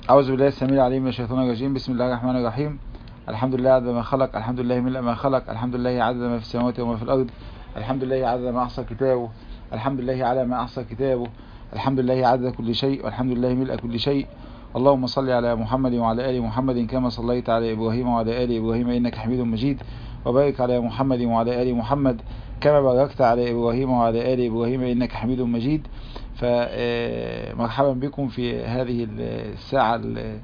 أعوذ بالله السميع العليم من الشيطان الرجيم بسم الله الرحمن الرحيم الحمد لله عدد ما خلق الحمد لله ملء ما خلق الحمد لله عدد ما في السماوات وما في الأرض الحمد لله عدد ما أحصى كتابه الحمد لله على ما أحصى كتابه الحمد لله عدد كل شيء والحمد لله ملء كل شيء اللهم صل على محمد وعلى آل محمد كما صليت على إبراهيم وعلى آل إبراهيم إنك حميد مجيد وبارك على محمد وعلى آل محمد كما باركت على إبراهيم وعلى آل إبراهيم إنك حميد مجيد فمرحبا بكم في هذه الساعة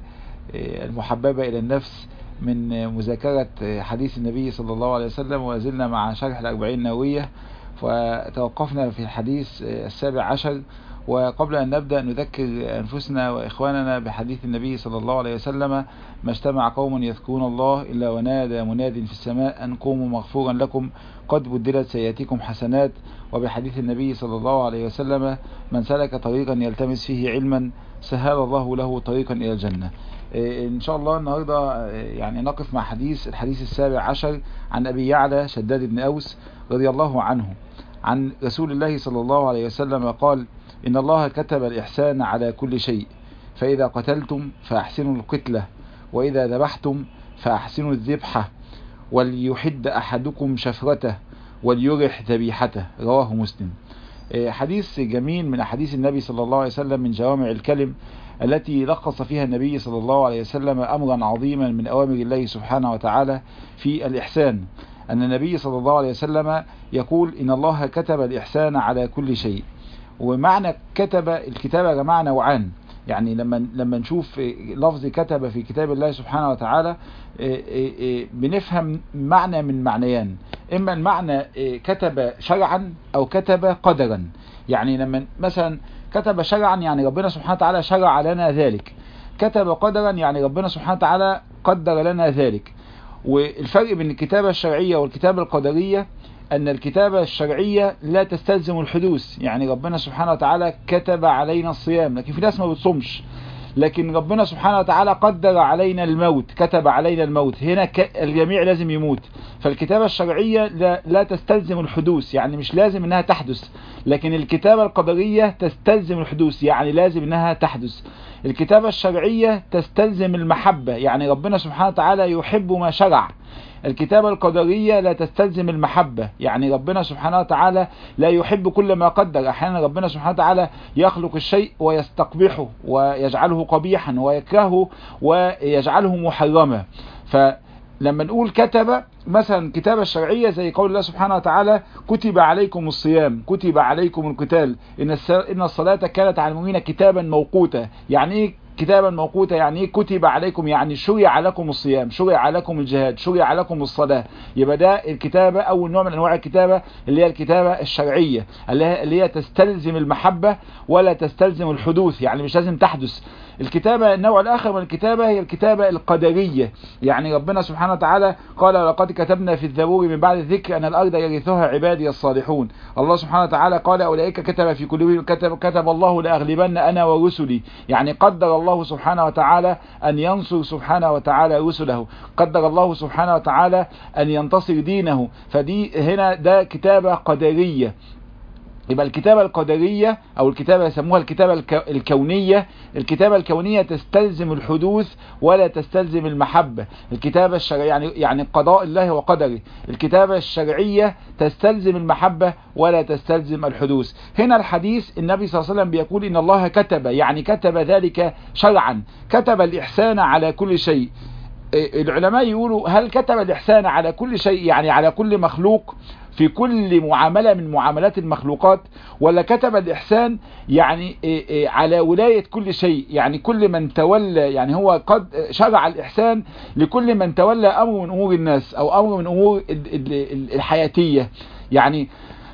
المحببة إلى النفس من مذاكرة حديث النبي صلى الله عليه وسلم وزلنا مع شرح الأربعين نووية وتوقفنا في الحديث السابع عشر وقبل أن نبدأ نذكر أنفسنا وإخواننا بحديث النبي صلى الله عليه وسلم ما اجتمع قوم يذكرون الله إلا ونادى مناد في السماء أن قوموا مغفورا لكم قد بدلت سيئاتكم حسنات وبحديث النبي صلى الله عليه وسلم من سلك طريقا يلتمس فيه علما سهل الله له طريقا إلى الجنة إن شاء الله النهاردة يعني نقف مع حديث الحديث السابع عشر عن أبي يعلى شداد بن أوس رضي الله عنه عن رسول الله صلى الله عليه وسلم قال إن الله كتب الإحسان على كل شيء فإذا قتلتم فأحسنوا القتلة وإذا ذبحتم فأحسنوا الذبحة وليحد أحدكم شفرته وليرح ذبيحته رواه مسلم حديث جميل من أحاديث النبي صلى الله عليه وسلم من جوامع الكلم التي لخص فيها النبي صلى الله عليه وسلم أمرا عظيما من أوامر الله سبحانه وتعالى في الإحسان أن النبي صلى الله عليه وسلم يقول إن الله كتب الإحسان على كل شيء ومعنى كتب الكتابة يا جماعة نوعان يعني لما لما نشوف لفظ كتب في كتاب الله سبحانه وتعالى بنفهم معنى من معنيان اما المعنى كتب شرعا او كتب قدرا يعني لما مثلا كتب شرعا يعني ربنا سبحانه وتعالى شرع لنا ذلك كتب قدرا يعني ربنا سبحانه وتعالى قدر لنا ذلك والفرق بين الكتابة الشرعية والكتابة القدرية أن الكتابة الشرعية لا تستلزم الحدوث يعني ربنا سبحانه وتعالى كتب علينا الصيام لكن في ناس ما بتصومش لكن ربنا سبحانه وتعالى قدر علينا الموت كتب علينا الموت هنا الجميع لازم يموت فالكتابة الشرعية لا, لا تستلزم الحدوث يعني مش لازم انها تحدث لكن الكتابة القدرية تستلزم الحدوث يعني لازم انها تحدث الكتابة الشرعية تستلزم المحبة يعني ربنا سبحانه وتعالى يحب ما شرع الكتابة القدرية لا تستلزم المحبة يعني ربنا سبحانه وتعالى لا يحب كل ما قدر احيانا ربنا سبحانه وتعالى يخلق الشيء ويستقبحه ويجعله قبيحا ويكرهه ويجعله محرما فلما نقول كتب مثلا كتابة الشرعية زي قول الله سبحانه وتعالى كتب عليكم الصيام كتب عليكم القتال إن الصلاة كانت على المؤمنين كتابا موقوتا يعني ايه كتابا موقوتا يعني ايه كتب عليكم يعني شرع لكم الصيام شرع لكم الجهاد شرع لكم الصلاة يبقى ده الكتابة اول نوع من انواع الكتابة اللي هي الكتابة الشرعية اللي هي تستلزم المحبة ولا تستلزم الحدوث يعني مش لازم تحدث الكتابة النوع الاخر من الكتابة هي الكتابة القدرية يعني ربنا سبحانه وتعالى قال لقد كتبنا في الزبور من بعد الذكر ان الارض يرثها عبادي الصالحون الله سبحانه وتعالى قال اولئك كتب في قلوبهم كتب, كتب الله لاغلبن انا ورسلي يعني قدر الله سبحانه وتعالى ان ينصر سبحانه وتعالى رسله قدر الله سبحانه وتعالى ان ينتصر دينه فدي هنا ده كتابة قدرية يبقى الكتابة القدرية او الكتابة يسموها الكتابة الكونية الكتابة الكونية تستلزم الحدوث ولا تستلزم المحبة الكتابة الشرعية يعني يعني قضاء الله وقدره الكتابة الشرعية تستلزم المحبة ولا تستلزم الحدوث هنا الحديث النبي صلى الله عليه وسلم بيقول ان الله كتب يعني كتب ذلك شرعا كتب الإحسان على كل شيء العلماء يقولوا هل كتب الإحسان على كل شيء يعني على كل مخلوق في كل معاملة من معاملات المخلوقات ولا كتب الإحسان يعني على ولاية كل شيء يعني كل من تولى يعني هو قد شرع الإحسان لكل من تولى أمر من أمور الناس أو أمر من أمور الحياتية يعني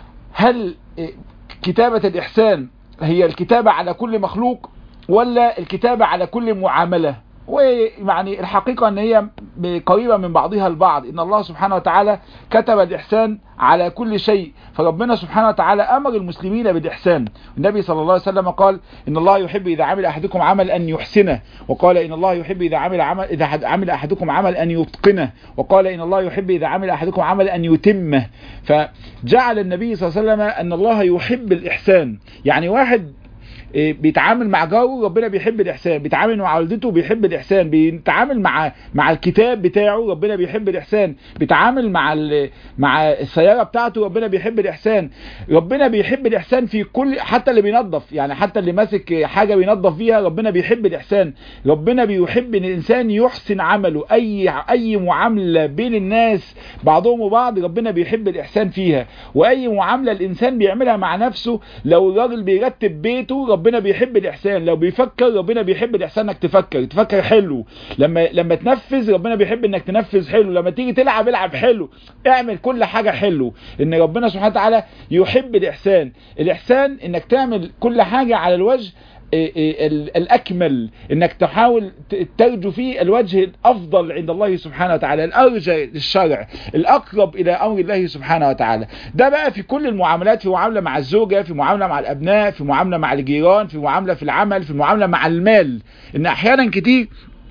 هل كتابة الإحسان هي الكتابة على كل مخلوق ولا الكتابة على كل معاملة ويعني الحقيقة ان هي قريبة من بعضها البعض ان الله سبحانه وتعالى كتب الإحسان على كل شيء فربنا سبحانه وتعالى أمر المسلمين بالإحسان النبي صلى الله عليه وسلم قال إن الله يحب إذا عمل أحدكم عمل أن يحسنه وقال إن الله يحب إذا عمل عمل إذا عمل أحدكم عمل أن يتقنه وقال إن الله يحب إذا عمل أحدكم عمل أن يتمه فجعل النبي صلى الله عليه وسلم أن الله يحب الإحسان يعني واحد بيتعامل مع جاره ربنا بيحب الاحسان بيتعامل مع والدته بيحب الاحسان بيتعامل مع مع الكتاب بتاعه ربنا بيحب الاحسان بيتعامل مع مع السياره بتاعته ربنا بيحب الاحسان ربنا بيحب الاحسان في كل حتى اللي بينظف يعني حتى اللي ماسك حاجه بينظف فيها ربنا بيحب الاحسان ربنا بيحب ان الانسان يحسن عمله اي اي معامله بين الناس بعضهم وبعض ربنا بيحب الاحسان فيها واي معامله الانسان بيعملها مع نفسه لو الراجل بيرتب بيته ربنا بيحب الاحسان لو بيفكر ربنا بيحب الاحسان انك تفكر تفكر حلو لما لما تنفذ ربنا بيحب انك تنفذ حلو لما تيجي تلعب العب حلو اعمل كل حاجه حلو ان ربنا سبحانه وتعالى يحب الاحسان الاحسان انك تعمل كل حاجه على الوجه الأكمل إنك تحاول ترجو فيه الوجه الأفضل عند الله سبحانه وتعالى الأرجى للشرع الأقرب إلى أمر الله سبحانه وتعالى ده بقى في كل المعاملات في معاملة مع الزوجة في معاملة مع الأبناء في معاملة مع الجيران في معاملة في العمل في معاملة مع المال إن أحيانا كتير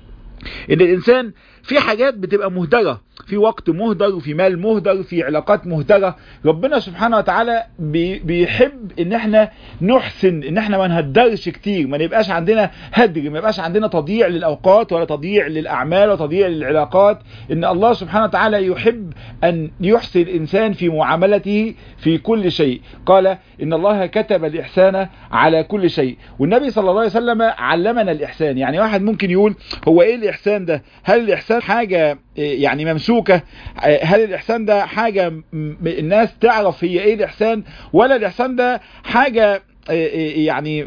إن الإنسان في حاجات بتبقى مهدرة في وقت مهدر وفي مال مهدر في علاقات مهدرة ربنا سبحانه وتعالى بي بيحب ان احنا نحسن ان احنا ما نهدرش كتير ما نبقاش عندنا هدر ما يبقاش عندنا تضييع للاوقات ولا تضييع للاعمال ولا تضييع للعلاقات ان الله سبحانه وتعالى يحب ان يحسن الانسان في معاملته في كل شيء قال ان الله كتب الاحسان على كل شيء والنبي صلى الله عليه وسلم علمنا الاحسان يعني واحد ممكن يقول هو ايه الاحسان ده هل الاحسان حاجة يعني ممسوكة هل الإحسان ده حاجة الناس تعرف هي إيه الإحسان ولا الإحسان ده حاجة يعني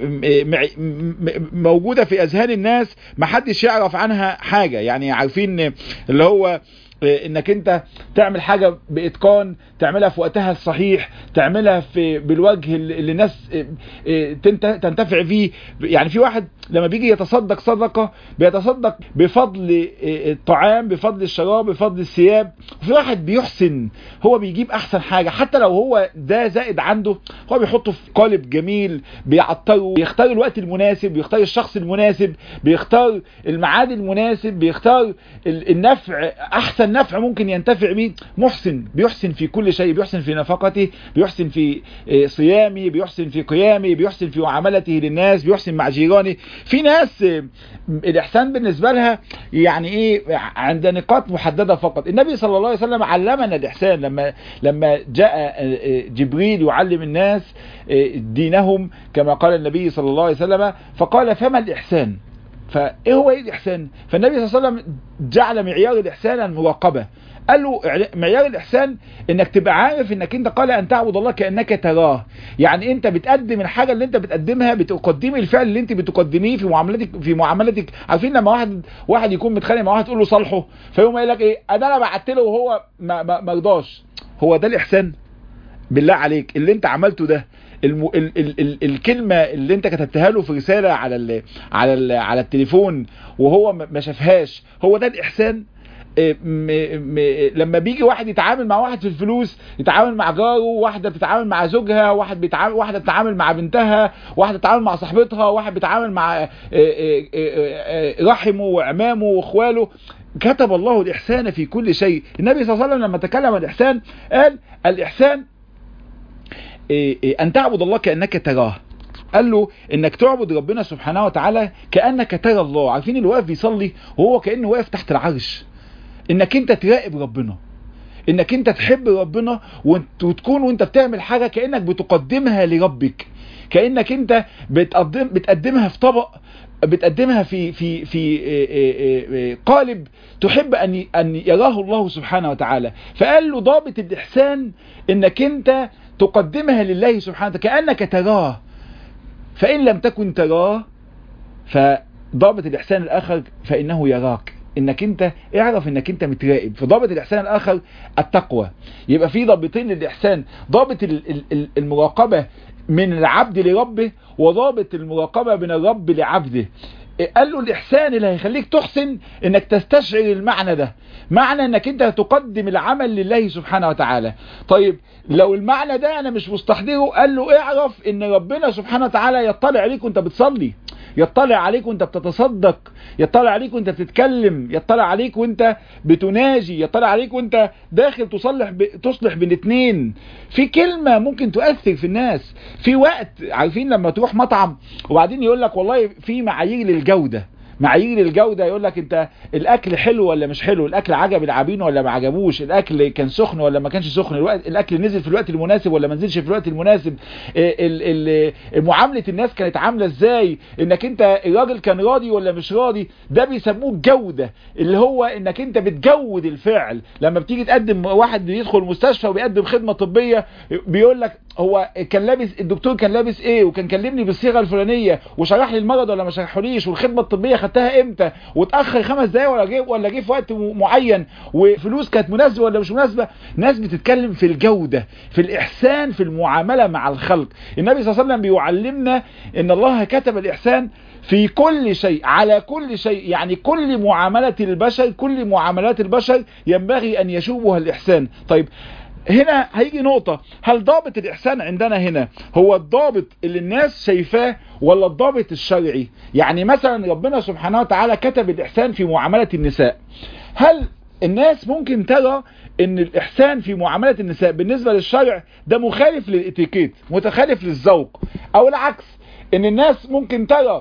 موجودة في أذهان الناس محدش يعرف عنها حاجة يعني عارفين اللي هو انك انت تعمل حاجة باتقان تعملها في وقتها الصحيح تعملها في بالوجه اللي الناس تنتفع فيه يعني في واحد لما بيجي يتصدق صدقة بيتصدق بفضل الطعام بفضل الشراب بفضل الثياب وفي واحد بيحسن هو بيجيب احسن حاجة حتى لو هو ده زائد عنده هو بيحطه في قالب جميل بيعطره بيختار الوقت المناسب بيختار الشخص المناسب بيختار الميعاد المناسب بيختار النفع احسن نفع ممكن ينتفع به محسن بيحسن في كل شيء بيحسن في نفقته بيحسن في صيامه بيحسن في قيامه بيحسن في معاملته للناس بيحسن مع جيرانه في ناس الإحسان بالنسبة لها يعني إيه عند نقاط محددة فقط النبي صلى الله عليه وسلم علمنا الإحسان لما لما جاء جبريل يعلم الناس دينهم كما قال النبي صلى الله عليه وسلم فقال فما الإحسان فايه هو ايه الاحسان فالنبي صلى الله عليه وسلم جعل معيار الاحسان المراقبه قال له معيار الاحسان انك تبقى عارف انك انت قال ان تعبد الله كانك تراه يعني انت بتقدم الحاجه اللي انت بتقدمها بتقدمي الفعل اللي انت بتقدميه في معاملتك في معاملتك عارفين لما واحد واحد يكون متخانق مع واحد تقول له صالحه فيقوم قايل لك ايه انا انا بعت له وهو ما ما رضاش هو ده الاحسان بالله عليك اللي انت عملته ده الم... ال... ال... ال... الكلمة اللي انت كتبتها له في رسالة على ال... على ال... على التليفون وهو ما شافهاش هو ده الإحسان م... م... لما بيجي واحد يتعامل مع واحد في الفلوس يتعامل مع جاره واحدة بتتعامل مع زوجها واحد بيتعامل واحدة بتتعامل مع بنتها واحدة بتتعامل مع صاحبتها واحد بيتعامل مع رحمه وعمامه واخواله كتب الله الإحسان في كل شيء النبي صلى الله عليه وسلم لما تكلم عن الإحسان قال الإحسان أن تعبد الله كأنك تراه قال له انك تعبد ربنا سبحانه وتعالى كأنك ترى الله عارفين اللي واقف بيصلي وهو كأنه واقف تحت العرش انك انت تراقب ربنا انك انت تحب ربنا وتكون وانت بتعمل حاجة كأنك بتقدمها لربك كأنك انت بتقدم بتقدمها في طبق بتقدمها في في في قالب تحب ان ان يراه الله سبحانه وتعالى فقال له ضابط الاحسان انك انت تقدمها لله سبحانه وتعالى كأنك تراه فإن لم تكن تراه فضابط الإحسان الآخر فإنه يراك انك انت اعرف انك انت متراقب فضابط الاحسان الاخر التقوى يبقى في ضابطين للاحسان ضابط المراقبة من العبد لربه وضابط المراقبة من الرب لعبده قال له الإحسان اللي هيخليك تحسن انك تستشعر المعنى ده معنى انك انت تقدم العمل لله سبحانه وتعالى طيب لو المعنى ده انا مش مستحضره قال له اعرف ان ربنا سبحانه وتعالى يطلع عليك وانت بتصلي يطلع عليك وانت بتتصدق يطلع عليك وانت بتتكلم يطلع عليك وانت بتناجي يطلع عليك وانت داخل تصلح ب... تصلح بين اتنين في كلمة ممكن تؤثر في الناس في وقت عارفين لما تروح مطعم وبعدين يقول لك والله في معايير للجودة معايير الجودة يقول لك انت الاكل حلو ولا مش حلو الاكل عجب العابين ولا ما عجبوش الاكل كان سخن ولا ما كانش سخن الوقت الاكل نزل في الوقت المناسب ولا ما نزلش في الوقت المناسب ال ال معاملة الناس كانت عاملة ازاي انك انت الراجل كان راضي ولا مش راضي ده بيسموه الجودة اللي هو انك انت بتجود الفعل لما بتيجي تقدم واحد بيدخل المستشفى وبيقدم خدمة طبية بيقول لك هو كان لابس الدكتور كان لابس ايه وكان كلمني بالصيغه الفلانيه وشرح لي المرض ولا ما شرحوليش والخدمه الطبيه خدتها امتى واتاخر خمس دقايق ولا جه ولا جه في وقت معين وفلوس كانت مناسبه ولا مش مناسبه ناس بتتكلم في الجوده في الاحسان في المعامله مع الخلق النبي صلى الله عليه وسلم بيعلمنا ان الله كتب الاحسان في كل شيء على كل شيء يعني كل معامله البشر كل معاملات البشر ينبغي ان يشوبها الاحسان طيب هنا هيجي نقطة هل ضابط الإحسان عندنا هنا هو الضابط اللي الناس شايفاه ولا الضابط الشرعي يعني مثلا ربنا سبحانه وتعالى كتب الإحسان في معاملة النساء هل الناس ممكن ترى ان الإحسان في معاملة النساء بالنسبة للشرع ده مخالف للإتيكيت متخالف للذوق أو العكس ان الناس ممكن ترى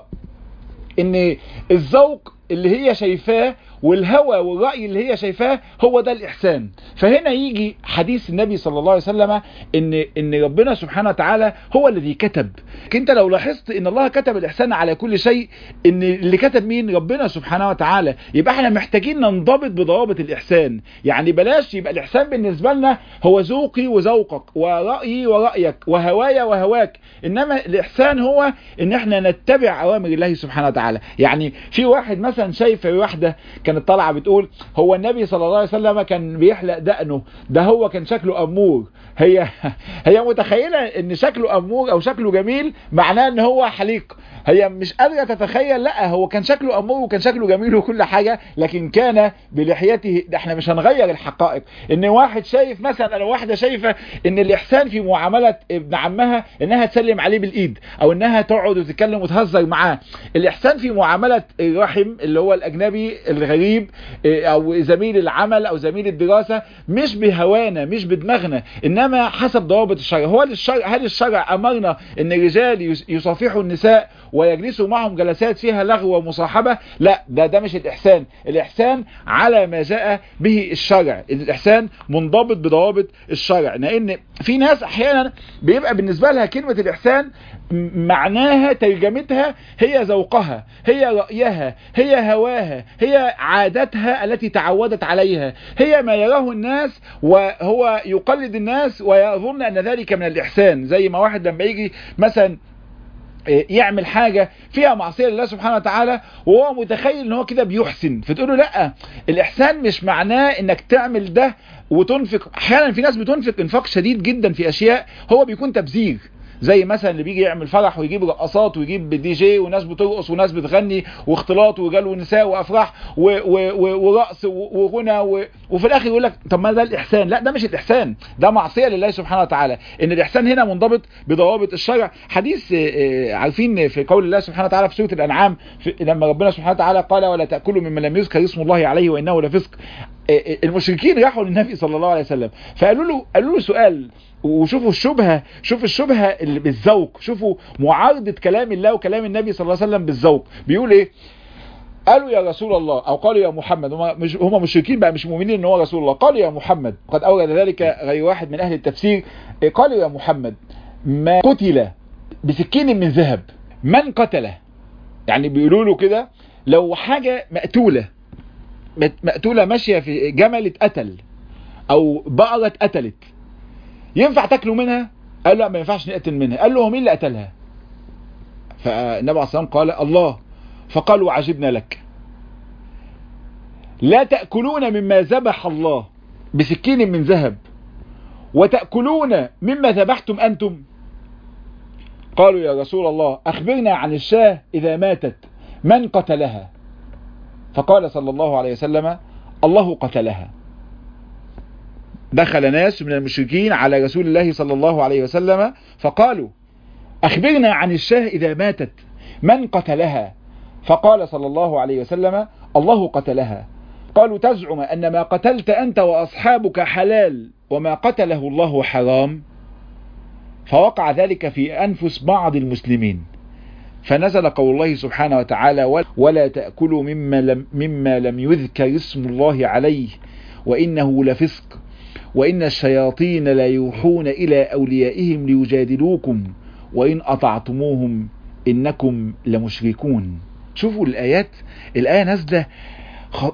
ان الذوق اللي هي شايفاه والهوى والرأي اللي هي شايفاه هو ده الإحسان فهنا يجي حديث النبي صلى الله عليه وسلم إن, إن ربنا سبحانه وتعالى هو الذي كتب انت لو لاحظت ان الله كتب الإحسان على كل شيء ان اللي كتب مين ربنا سبحانه وتعالى يبقى احنا محتاجين ننضبط بضوابط الإحسان يعني بلاش يبقى الإحسان بالنسبة لنا هو ذوقي وذوقك ورأيي ورأيك وهوايا وهواك انما الإحسان هو ان احنا نتبع أوامر الله سبحانه وتعالى يعني في واحد مثلا شايف واحدة كانت طالعه بتقول هو النبي صلى الله عليه وسلم كان بيحلق دقنه ده هو كان شكله امور هي هي متخيله ان شكله امور او شكله جميل معناه ان هو حليق هي مش قادره تتخيل لا هو كان شكله امور وكان شكله جميل وكل حاجه لكن كان بلحيته ده احنا مش هنغير الحقائق ان واحد شايف مثلا او واحده شايفه ان الاحسان في معامله ابن عمها انها تسلم عليه بالايد او انها تقعد وتتكلم وتهزر معاه الاحسان في معامله الرحم اللي هو الاجنبي الغريب او زميل العمل او زميل الدراسه مش بهوانا مش بدماغنا انما حسب ضوابط الشرع هو الشرع هل الشرع امرنا ان الرجال يصافحوا النساء ويجلسوا معهم جلسات فيها لغو ومصاحبة لا ده ده مش الإحسان الإحسان على ما جاء به الشرع الإحسان منضبط بضوابط الشرع لأن في ناس أحيانا بيبقى بالنسبة لها كلمة الإحسان معناها ترجمتها هي ذوقها هي رأيها هي هواها هي عادتها التي تعودت عليها هي ما يراه الناس وهو يقلد الناس ويظن أن ذلك من الإحسان زي ما واحد لما يجي مثلا يعمل حاجة فيها معصية لله سبحانه وتعالى وهو متخيل ان هو كده بيحسن فتقول له لا الاحسان مش معناه انك تعمل ده وتنفق احيانا في ناس بتنفق انفاق شديد جدا في اشياء هو بيكون تبذير زي مثلا اللي بيجي يعمل فرح ويجيب رقصات ويجيب دي جي وناس بترقص وناس بتغني واختلاط ورجال ونساء وافراح ورقص وغنى وفي الاخر يقول لك طب ما ده الاحسان لا ده مش الاحسان ده معصيه لله سبحانه وتعالى ان الاحسان هنا منضبط بضوابط الشرع حديث عارفين في قول الله سبحانه وتعالى في سوره الانعام في لما ربنا سبحانه وتعالى قال ولا تاكلوا مما لم يذكر اسم الله عليه وانه لفسق المشركين راحوا للنبي صلى الله عليه وسلم فقالوا له قالوا له سؤال وشوفوا الشبهة شوف الشبهة اللي بالذوق شوفوا معارضة كلام الله وكلام النبي صلى الله عليه وسلم بالذوق بيقول ايه قالوا يا رسول الله او قالوا يا محمد هم مش هم مشركين بقى مش مؤمنين ان هو رسول الله قالوا يا محمد قد اورد ذلك غير واحد من اهل التفسير قالوا يا محمد ما قتل بسكين من ذهب من قتله يعني بيقولوا له كده لو حاجة مقتولة مقتولة ماشية في جمل اتقتل او بقرة اتقتلت ينفع تاكلوا منها قال لا ما ينفعش نقتل منها قال له مين اللي قتلها فالنبي عليه الصلاه قال الله فقالوا عجبنا لك لا تأكلون مما ذبح الله بسكين من ذهب وتأكلون مما ذبحتم أنتم قالوا يا رسول الله أخبرنا عن الشاه إذا ماتت من قتلها فقال صلى الله عليه وسلم الله قتلها دخل ناس من المشركين على رسول الله صلى الله عليه وسلم فقالوا أخبرنا عن الشاه إذا ماتت من قتلها فقال صلى الله عليه وسلم الله قتلها قالوا تزعم أن ما قتلت أنت وأصحابك حلال وما قتله الله حرام فوقع ذلك في أنفس بعض المسلمين فنزل قول الله سبحانه وتعالى ولا تأكلوا مما لم, مما لم يذكر اسم الله عليه وإنه لفسق وإن الشياطين لا يوحون إلى أوليائهم ليجادلوكم وإن أطعتموهم إنكم لمشركون شوفوا الآيات الآية نازلة خ...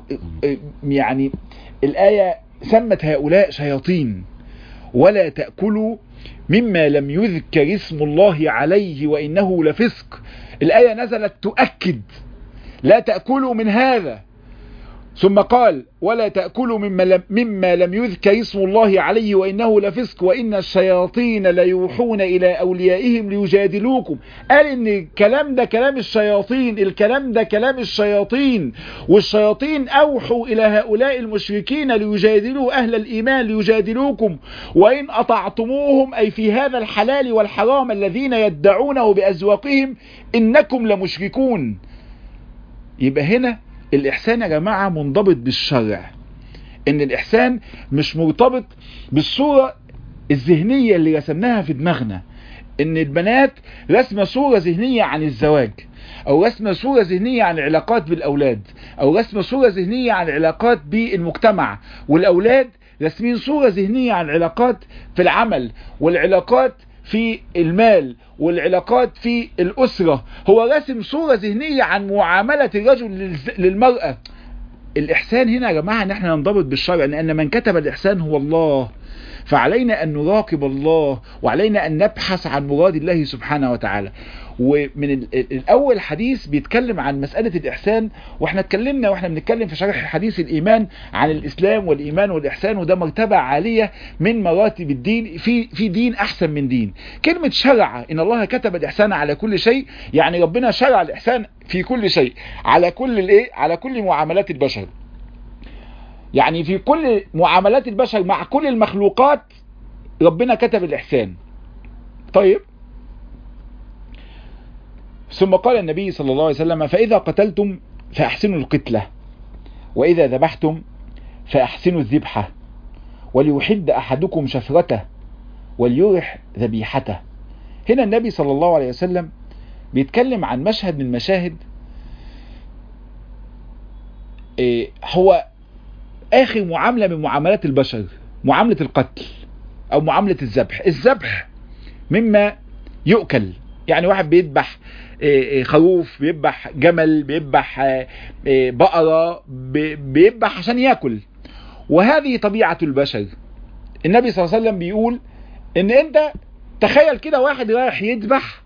يعني الآية سمت هؤلاء شياطين ولا تأكلوا مما لم يذكر اسم الله عليه وإنه لفسق الآية نزلت تؤكد لا تأكلوا من هذا ثم قال ولا تأكلوا مما لم, مما لم يذكر اسم الله عليه وإنه لفسق وإن الشياطين ليوحون إلى أوليائهم ليجادلوكم قال إن الكلام ده كلام الشياطين الكلام ده كلام الشياطين والشياطين أوحوا إلى هؤلاء المشركين ليجادلوا أهل الإيمان ليجادلوكم وإن أطعتموهم أي في هذا الحلال والحرام الذين يدعونه بأزواقهم إنكم لمشركون يبقى هنا الإحسان يا جماعة منضبط بالشرع إن الإحسان مش مرتبط بالصورة الذهنية اللي رسمناها في دماغنا إن البنات رسمة صورة ذهنية عن الزواج أو رسمة صورة ذهنية عن العلاقات بالأولاد أو رسمة صورة ذهنية عن العلاقات بالمجتمع والأولاد رسمين صورة ذهنية عن العلاقات في العمل والعلاقات في المال والعلاقات في الأسرة هو رسم صورة ذهنية عن معاملة الرجل للمرأة الإحسان هنا يا جماعة ان احنا ننضبط بالشرع لأن من كتب الإحسان هو الله فعلينا أن نراقب الله وعلينا أن نبحث عن مراد الله سبحانه وتعالى ومن الأول حديث بيتكلم عن مسألة الإحسان وإحنا اتكلمنا وإحنا بنتكلم في شرح حديث الإيمان عن الإسلام والإيمان والإحسان وده مرتبة عالية من مراتب الدين في في دين أحسن من دين كلمة شرع إن الله كتب الإحسان على كل شيء يعني ربنا شرع الإحسان في كل شيء على كل الإيه على كل معاملات البشر يعني في كل معاملات البشر مع كل المخلوقات ربنا كتب الإحسان طيب ثم قال النبي صلى الله عليه وسلم فإذا قتلتم فأحسنوا القتلة وإذا ذبحتم فأحسنوا الذبحة وليحد أحدكم شفرته وليرح ذبيحته هنا النبي صلى الله عليه وسلم بيتكلم عن مشهد من مشاهد إيه هو آخر معاملة من معاملات البشر معاملة القتل أو معاملة الذبح الذبح مما يؤكل يعني واحد بيذبح خروف بيذبح جمل بيذبح بقرة بيذبح عشان ياكل وهذه طبيعة البشر النبي صلى الله عليه وسلم بيقول ان انت تخيل كده واحد رايح يذبح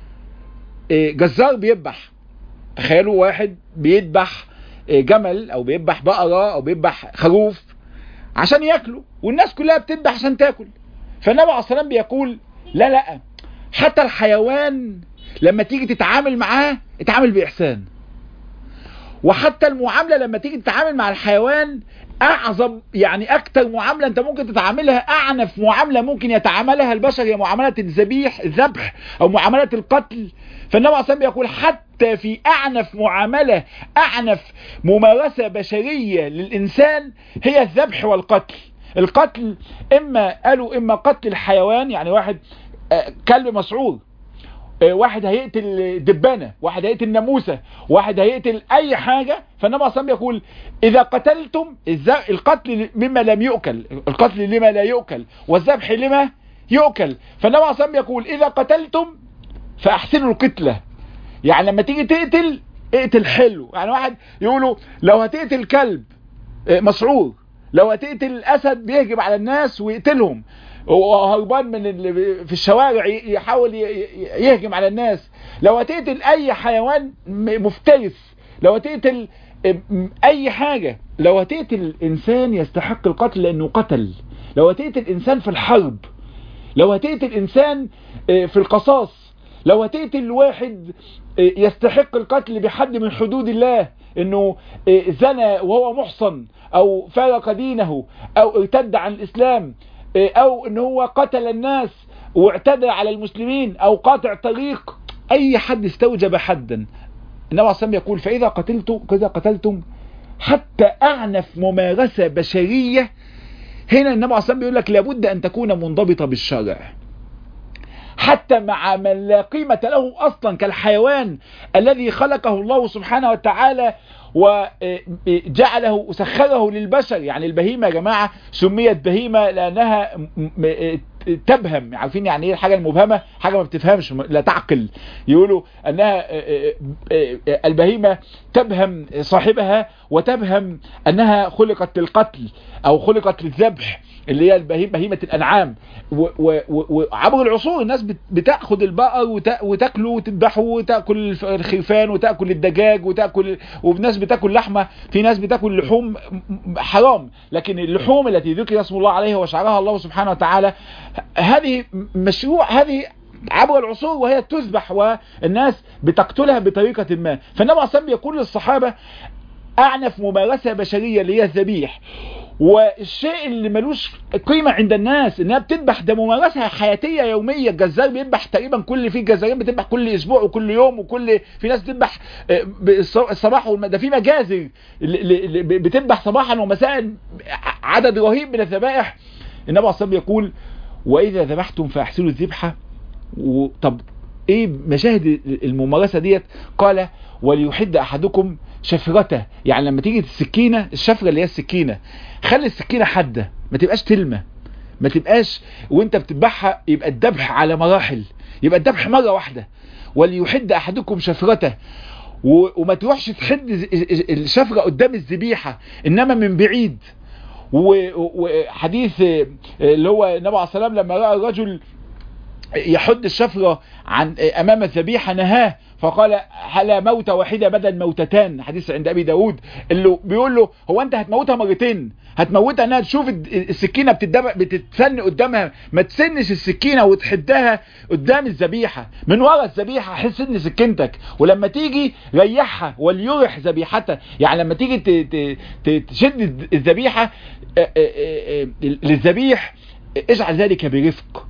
جزار بيذبح تخيلوا واحد بيذبح جمل او بيذبح بقرة او بيذبح خروف عشان ياكله والناس كلها بتذبح عشان تاكل فالنبي عليه الصلاة والسلام بيقول لا لا حتى الحيوان لما تيجي تتعامل معاه اتعامل بإحسان وحتى المعاملة لما تيجي تتعامل مع الحيوان أعظم يعني أكتر معاملة أنت ممكن تتعاملها أعنف معاملة ممكن يتعاملها البشر هي معاملة الذبيح الذبح أو معاملة القتل فالنبي عليه الصلاة يقول حتى في أعنف معاملة أعنف ممارسة بشرية للإنسان هي الذبح والقتل القتل إما قالوا إما قتل الحيوان يعني واحد كلب مسعور واحد هيقتل دبانة واحد هيقتل ناموسة واحد هيقتل اي حاجة فالنبي صلى الله يقول اذا قتلتم القتل مما لم يؤكل القتل لما لا يؤكل والذبح لما يؤكل فالنبي صلى الله يقول اذا قتلتم فاحسنوا القتلة يعني لما تيجي تقتل اقتل حلو يعني واحد يقولوا لو هتقتل كلب مسعور لو هتقتل اسد بيهجم على الناس ويقتلهم وهربان من في الشوارع يحاول يهجم على الناس لو هتقتل اي حيوان مفترس لو هتقتل اي حاجة لو هتقتل انسان يستحق القتل لانه قتل لو هتقتل انسان في الحرب لو هتقتل انسان في القصاص لو هتقتل واحد يستحق القتل بحد من حدود الله انه زنى وهو محصن او فارق دينه او ارتد عن الاسلام او ان هو قتل الناس واعتدى على المسلمين او قاطع طريق اي حد استوجب حدا النبي عليه الصلاه والسلام يقول فاذا قتلتم كذا قتلتم حتى اعنف ممارسه بشريه هنا النبي عليه الصلاه والسلام بيقول لك لابد ان تكون منضبطه بالشرع حتى مع من لا قيمة له أصلا كالحيوان الذي خلقه الله سبحانه وتعالى وجعله وسخره للبشر يعني البهيمة يا جماعة سميت بهيمة لأنها تبهم عارفين يعني ايه الحاجة المبهمة حاجة ما بتفهمش لا تعقل يقولوا أنها البهيمة تبهم صاحبها وتبهم أنها خلقت للقتل أو خلقت للذبح اللي هي البهيمة بهيمة الأنعام وعبر العصور الناس بتأخذ البقر وتاكله وتذبحه وتأكل الخرفان وتأكل الدجاج وتأكل والناس بتاكل لحمة في ناس بتاكل لحوم حرام لكن اللحوم التي ذكر اسم الله عليها وشعرها الله سبحانه وتعالى هذه مشروع هذه عبر العصور وهي تذبح والناس بتقتلها بطريقة ما فالنبي عليه الصلاة يقول للصحابة أعنف ممارسة بشرية اللي هي الذبيح والشيء اللي ملوش قيمة عند الناس انها بتذبح ده ممارسة حياتية يومية الجزار بيذبح تقريبا كل في جزارين بتذبح كل اسبوع وكل يوم وكل في ناس بتذبح الصباح والم... ده في مجازر بتذبح صباحا ومساء عدد رهيب من الذبائح النبي عليه الصلاة يقول واذا ذبحتم فاحسنوا الذبحة طب ايه مشاهد الممارسة ديت قال وليحد احدكم شفرته يعني لما تيجي السكينة الشفرة اللي هي السكينة خلي السكينة حادة ما تبقاش تلمة ما تبقاش وانت بتذبحها يبقى الذبح على مراحل يبقى الذبح مرة واحدة وليحد احدكم شفرته وما تروحش تحد الشفرة قدام الذبيحة انما من بعيد وحديث اللي هو النبي عليه الصلاة والسلام لما رأى الرجل يحد الشفرة عن امام الذبيحة نهاه فقال هلا موتة واحدة بدل موتتان حديث عند ابي داود اللي بيقول له هو انت هتموتها مرتين هتموتها انها تشوف السكينة بتتسن قدامها ما تسنش السكينة وتحدها قدام الذبيحة من ورا الذبيحة حس ان سكينتك ولما تيجي ريحها وليرح ذبيحتها يعني لما تيجي تشد الذبيحة للذبيح اجعل ذلك برفق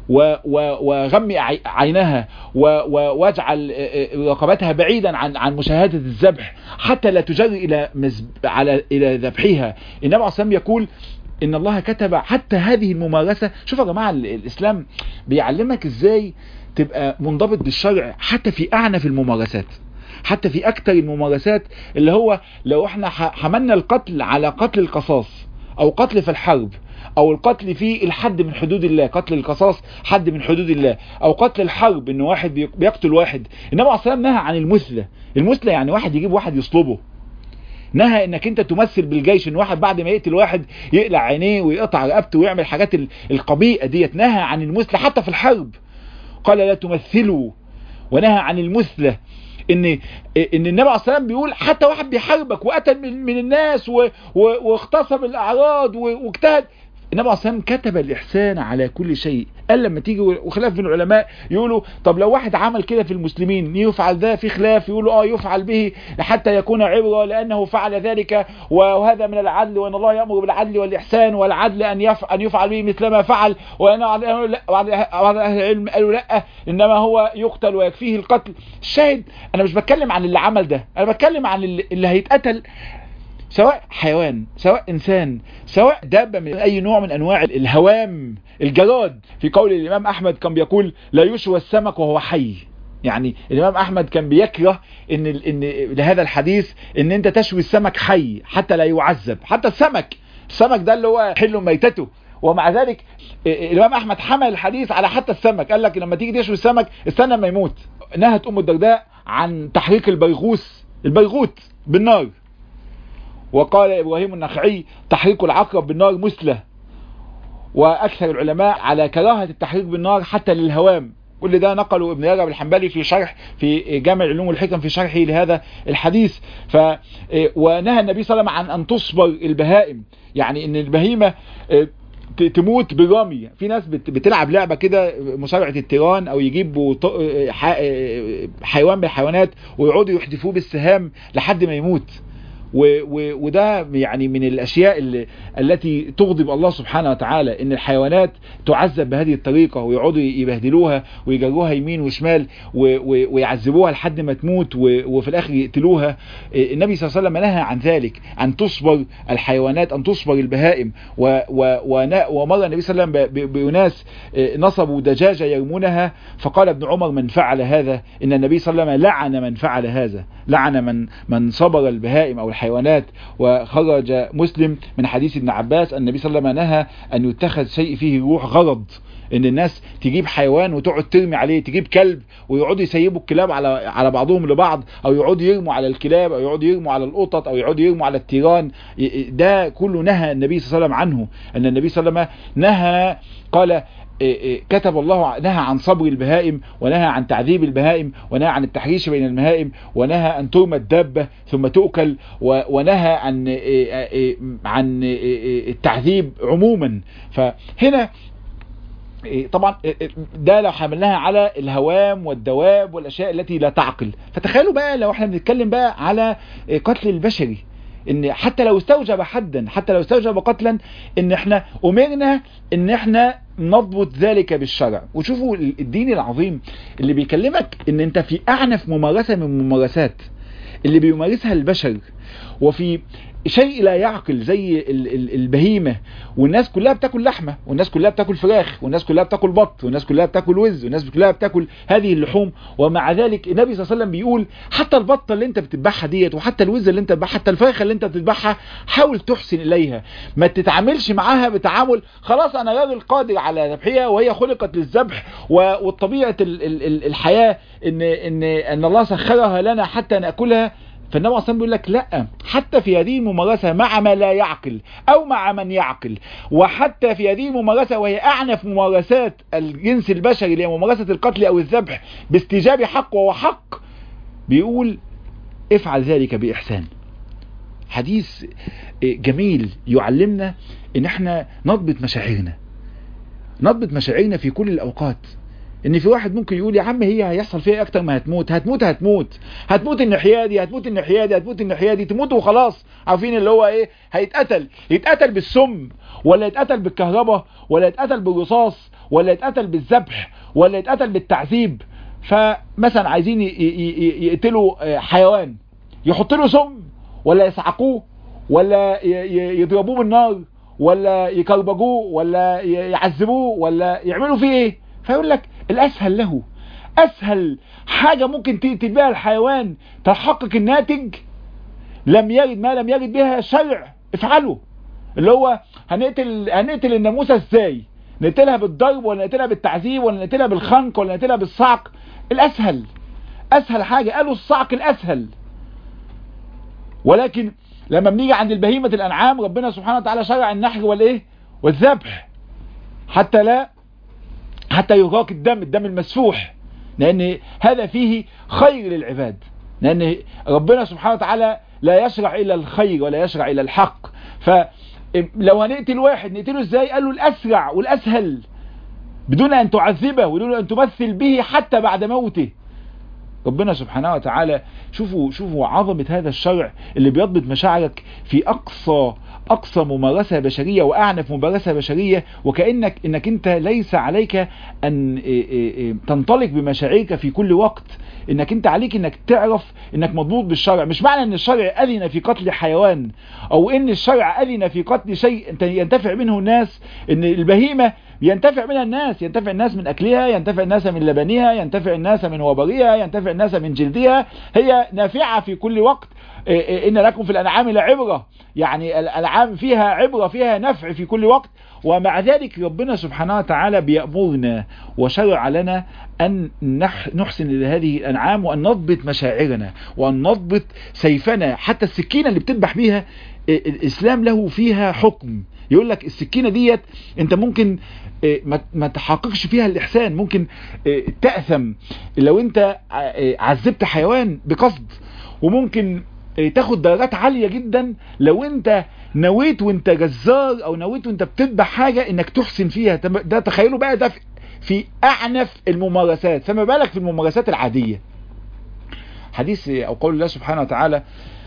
وغمي عينها واجعل رقبتها بعيدا عن عن مشاهدة الذبح حتى لا تجر الى على الى ذبحها النبي عليه الصلاه يقول ان الله كتب حتى هذه الممارسة شوفوا يا جماعة الاسلام بيعلمك ازاي تبقى منضبط بالشرع حتى في اعنف الممارسات حتى في اكتر الممارسات اللي هو لو احنا حملنا القتل على قتل القصاص او قتل في الحرب او القتل في الحد من حدود الله قتل القصاص حد من حدود الله او قتل الحرب ان واحد بيقتل واحد النبي عليه الصلاه نهى عن المثلى المثلى يعني واحد يجيب واحد يصلبه نهى انك انت تمثل بالجيش ان واحد بعد ما يقتل واحد يقلع عينيه ويقطع رقبته ويعمل حاجات القبيئه ديت نهى عن المثلى حتى في الحرب قال لا تمثلوا ونهى عن المثلى ان ان النبي عليه الصلاه بيقول حتى واحد بيحاربك وقتل من, من الناس واغتصب الاعراض واجتهد النبي عليه الصلاه كتب الاحسان على كل شيء قال لما تيجي وخلاف من العلماء يقولوا طب لو واحد عمل كده في المسلمين يفعل ده في خلاف يقولوا اه يفعل به حتى يكون عبره لانه فعل ذلك وهذا من العدل وان الله يامر بالعدل والاحسان والعدل ان يفعل, أن يفعل به مثل ما فعل وان بعض اهل العلم قالوا لا انما هو يقتل ويكفيه القتل الشاهد انا مش بتكلم عن اللي عمل ده انا بتكلم عن اللي هيتقتل سواء حيوان سواء انسان سواء دابة من اي نوع من انواع الهوام الجراد في قول الامام احمد كان بيقول لا يشوى السمك وهو حي يعني الامام احمد كان بيكره ان ان لهذا الحديث ان انت تشوي السمك حي حتى لا يعذب حتى السمك السمك ده اللي هو حل ميتته ومع ذلك الامام احمد حمل الحديث على حتى السمك قال لك لما تيجي تشوي السمك استنى ما يموت نهت ام الدرداء عن تحريك البيغوث البيغوت بالنار وقال إبراهيم النخعي تحريك العقرب بالنار مثلى وأكثر العلماء على كراهة التحريك بالنار حتى للهوام كل ده نقله ابن رجب الحنبلي في شرح في جامع العلوم والحكم في شرحه لهذا الحديث ف ونهى النبي صلى الله عليه وسلم عن أن تصبر البهائم يعني ان البهيمة تموت برمي في ناس بتلعب لعبة كده مصارعة التيران او يجيبوا حيوان من الحيوانات ويقعدوا يحدفوه بالسهام لحد ما يموت وده يعني من الاشياء اللي التي تغضب الله سبحانه وتعالى ان الحيوانات تعذب بهذه الطريقة ويقعدوا يبهدلوها ويجروها يمين وشمال ويعذبوها لحد ما تموت وفي الاخر يقتلوها النبي صلى الله عليه وسلم نهى عن ذلك ان تصبر الحيوانات ان تصبر البهائم ومر النبي صلى الله عليه وسلم بأناس نصبوا دجاجة يرمونها فقال ابن عمر من فعل هذا ان النبي صلى الله عليه وسلم لعن من فعل هذا لعن من من صبر البهائم او الحيوانات وخرج مسلم من حديث ابن عباس النبي صلى الله عليه وسلم نهى ان يتخذ شيء فيه روح غرض ان الناس تجيب حيوان وتقعد ترمي عليه تجيب كلب ويقعدوا يسيبوا الكلاب على على بعضهم لبعض او يقعدوا يرموا على الكلاب او يقعدوا يرموا على القطط او يقعدوا يرموا على التيران ده كله نهى النبي صلى الله عليه وسلم عنه ان النبي صلى الله عليه وسلم نهى قال كتب الله نهى عن صبر البهائم ونهى عن تعذيب البهائم ونهى عن التحريش بين البهائم ونهى أن ترمى الدابة ثم تؤكل ونهى عن عن التعذيب عموما فهنا طبعا ده لو حملناها على الهوام والدواب والاشياء التي لا تعقل فتخيلوا بقى لو احنا بنتكلم بقى على قتل البشري ان حتى لو استوجب حدا حتى لو استوجب قتلا ان احنا امرنا ان احنا نضبط ذلك بالشرع وشوفوا الدين العظيم اللي بيكلمك ان انت في اعنف ممارسة من الممارسات اللي بيمارسها البشر وفي شيء لا يعقل زي البهيمة والناس كلها بتاكل لحمة والناس كلها بتاكل فراخ والناس كلها بتاكل بط والناس كلها بتاكل وز والناس كلها بتاكل هذه اللحوم ومع ذلك النبي صلى الله عليه وسلم بيقول حتى البطة اللي انت بتذبحها ديت وحتى الوز اللي انت بتذبحها حتى الفراخ اللي انت بتذبحها حاول تحسن اليها ما تتعاملش معاها بتعامل خلاص انا راجل قادر على ذبحها وهي خلقت للذبح وطبيعة الحياة ان ان ان الله سخرها لنا حتى ناكلها فالنبي اصلا بيقول لك لا حتى في هذه الممارسه مع ما لا يعقل او مع من يعقل وحتى في هذه الممارسه وهي اعنف ممارسات الجنس البشري اللي هي ممارسه القتل او الذبح باستجاب حق وهو حق بيقول افعل ذلك باحسان حديث جميل يعلمنا ان احنا نضبط مشاعرنا نضبط مشاعرنا في كل الاوقات ان في واحد ممكن يقول يا عم هي هيحصل فيها اكتر ما هتموت هتموت هتموت هتموت الناحيه دي هتموت الناحيه دي هتموت الناحيه دي تموت وخلاص عارفين اللي هو ايه هيتقتل يتقتل بالسم ولا يتقتل بالكهرباء ولا يتقتل بالرصاص ولا يتقتل بالذبح ولا يتقتل بالتعذيب فمثلا عايزين يقتلوا حيوان يحط له سم ولا يسعقوه ولا يضربوه بالنار ولا يكربجوه ولا يعذبوه ولا يعملوا فيه ايه فيقول لك الاسهل له اسهل حاجة ممكن تقتل بها الحيوان تحقق الناتج لم يرد ما لم يرد بها شرع افعله اللي هو هنقتل هنقتل الناموسة ازاي نقتلها بالضرب ولا نقتلها بالتعذيب ولا نقتلها بالخنق ولا نقتلها بالصعق الاسهل اسهل حاجة قالوا الصعق الاسهل ولكن لما بنيجي عند البهيمة الانعام ربنا سبحانه وتعالى شرع النحر والايه والذبح حتى لا حتى يراق الدم الدم المسفوح لأن هذا فيه خير للعباد لأن ربنا سبحانه وتعالى لا يشرع إلى الخير ولا يشرع إلى الحق فلو هنقتل واحد نقتله ازاي قال له الأسرع والأسهل بدون أن تعذبه ودون أن تمثل به حتى بعد موته ربنا سبحانه وتعالى شوفوا شوفوا عظمة هذا الشرع اللي بيضبط مشاعرك في أقصى أقصى ممارسة بشرية وأعنف ممارسة بشرية وكأنك إنك أنت ليس عليك أن تنطلق بمشاعرك في كل وقت انك انت عليك انك تعرف انك مضبوط بالشرع مش معنى ان الشرع اذن في قتل حيوان او ان الشرع اذن في قتل شيء ينتفع منه الناس ان البهيمة ينتفع منها الناس ينتفع الناس من اكلها ينتفع الناس من لبنها ينتفع الناس من وبرها ينتفع الناس من جلدها هي نافعة في كل وقت ان لكم في الانعام لعبرة يعني الانعام فيها عبرة فيها نفع في كل وقت ومع ذلك ربنا سبحانه وتعالى بيأمرنا وشرع لنا أن نحسن لهذه الأنعام وأن نضبط مشاعرنا وأن نضبط سيفنا حتى السكينة اللي بتذبح بيها الإسلام له فيها حكم يقول لك السكينة ديت انت ممكن ما تحققش فيها الإحسان ممكن تأثم لو انت عذبت حيوان بقصد وممكن تاخد درجات عالية جدا لو انت نويت وانت جزار او نويت وانت بتذبح حاجة انك تحسن فيها ده تخيلوا بقى ده في اعنف الممارسات فما بالك في الممارسات العادية حديث او قول الله سبحانه وتعالى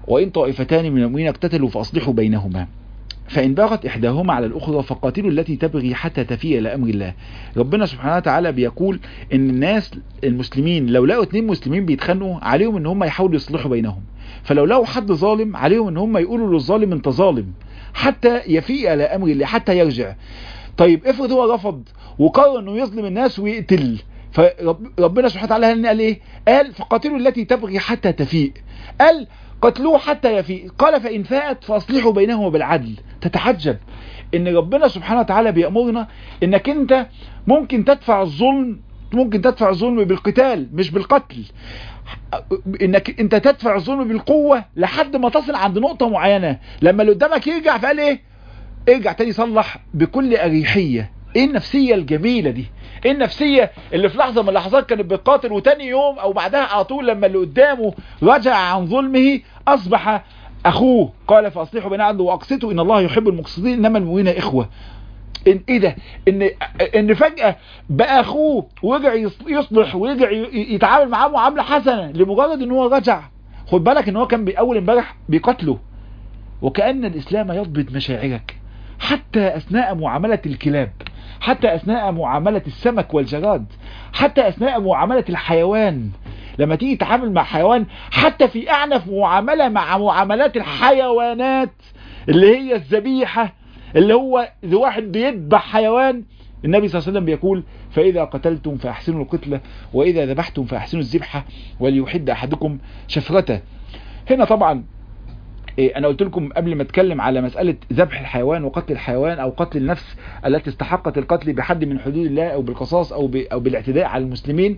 وإن طائفتان من المؤمنين اقتتلوا فأصلحوا بينهما فإن بغت إحداهما على الأخرى فقاتلوا التي تبغي حتى تفيء إلى أمر الله ربنا سبحانه وتعالى بيقول إن الناس المسلمين لو لقوا اتنين مسلمين بيتخانقوا عليهم إن هم يحاولوا يصلحوا بينهم فلو لقوا حد ظالم عليهم إن هم يقولوا للظالم أنت ظالم حتى يفيء إلى أمر الله حتى يرجع طيب افرض هو رفض وقرر إنه يظلم الناس ويقتل فربنا سبحانه وتعالى قال ايه قال فقاتلوا التي تبغي حتى تفيء قال قتلوه حتى يفيء قال فإن فاءت فأصلحوا بينهما بالعدل تتعجب ان ربنا سبحانه وتعالى بيأمرنا انك انت ممكن تدفع الظلم ممكن تدفع الظلم بالقتال مش بالقتل انك انت تدفع الظلم بالقوة لحد ما تصل عند نقطة معينة لما اللي قدامك يرجع فقال ايه ارجع تاني صلح بكل اريحية ايه النفسية الجميلة دي ايه النفسية اللي في لحظة من اللحظات كانت بتقاتل وتاني يوم او بعدها على طول لما اللي قدامه رجع عن ظلمه اصبح اخوه قال فاصلحوا بين عدل واقسطوا ان الله يحب المقسطين انما المؤمنين اخوة ان ايه ده ان ان فجأة بقى اخوه ورجع يصلح ورجع يتعامل معاه معاملة حسنة لمجرد ان هو رجع خد بالك ان هو كان اول امبارح بيقتله وكأن الاسلام يضبط مشاعرك حتى اثناء معاملة الكلاب حتى اثناء معاملة السمك والجراد حتى اثناء معاملة الحيوان لما تيجي تتعامل مع حيوان حتى في اعنف معاملة مع معاملات الحيوانات اللي هي الذبيحة اللي هو ذي واحد بيذبح حيوان النبي صلى الله عليه وسلم بيقول فإذا قتلتم فأحسنوا القتلة وإذا ذبحتم فأحسنوا الذبحة وليحد أحدكم شفرته هنا طبعا انا قلت لكم قبل ما اتكلم على مسألة ذبح الحيوان وقتل الحيوان او قتل النفس التي استحقت القتل بحد من حدود الله او بالقصاص او او بالاعتداء على المسلمين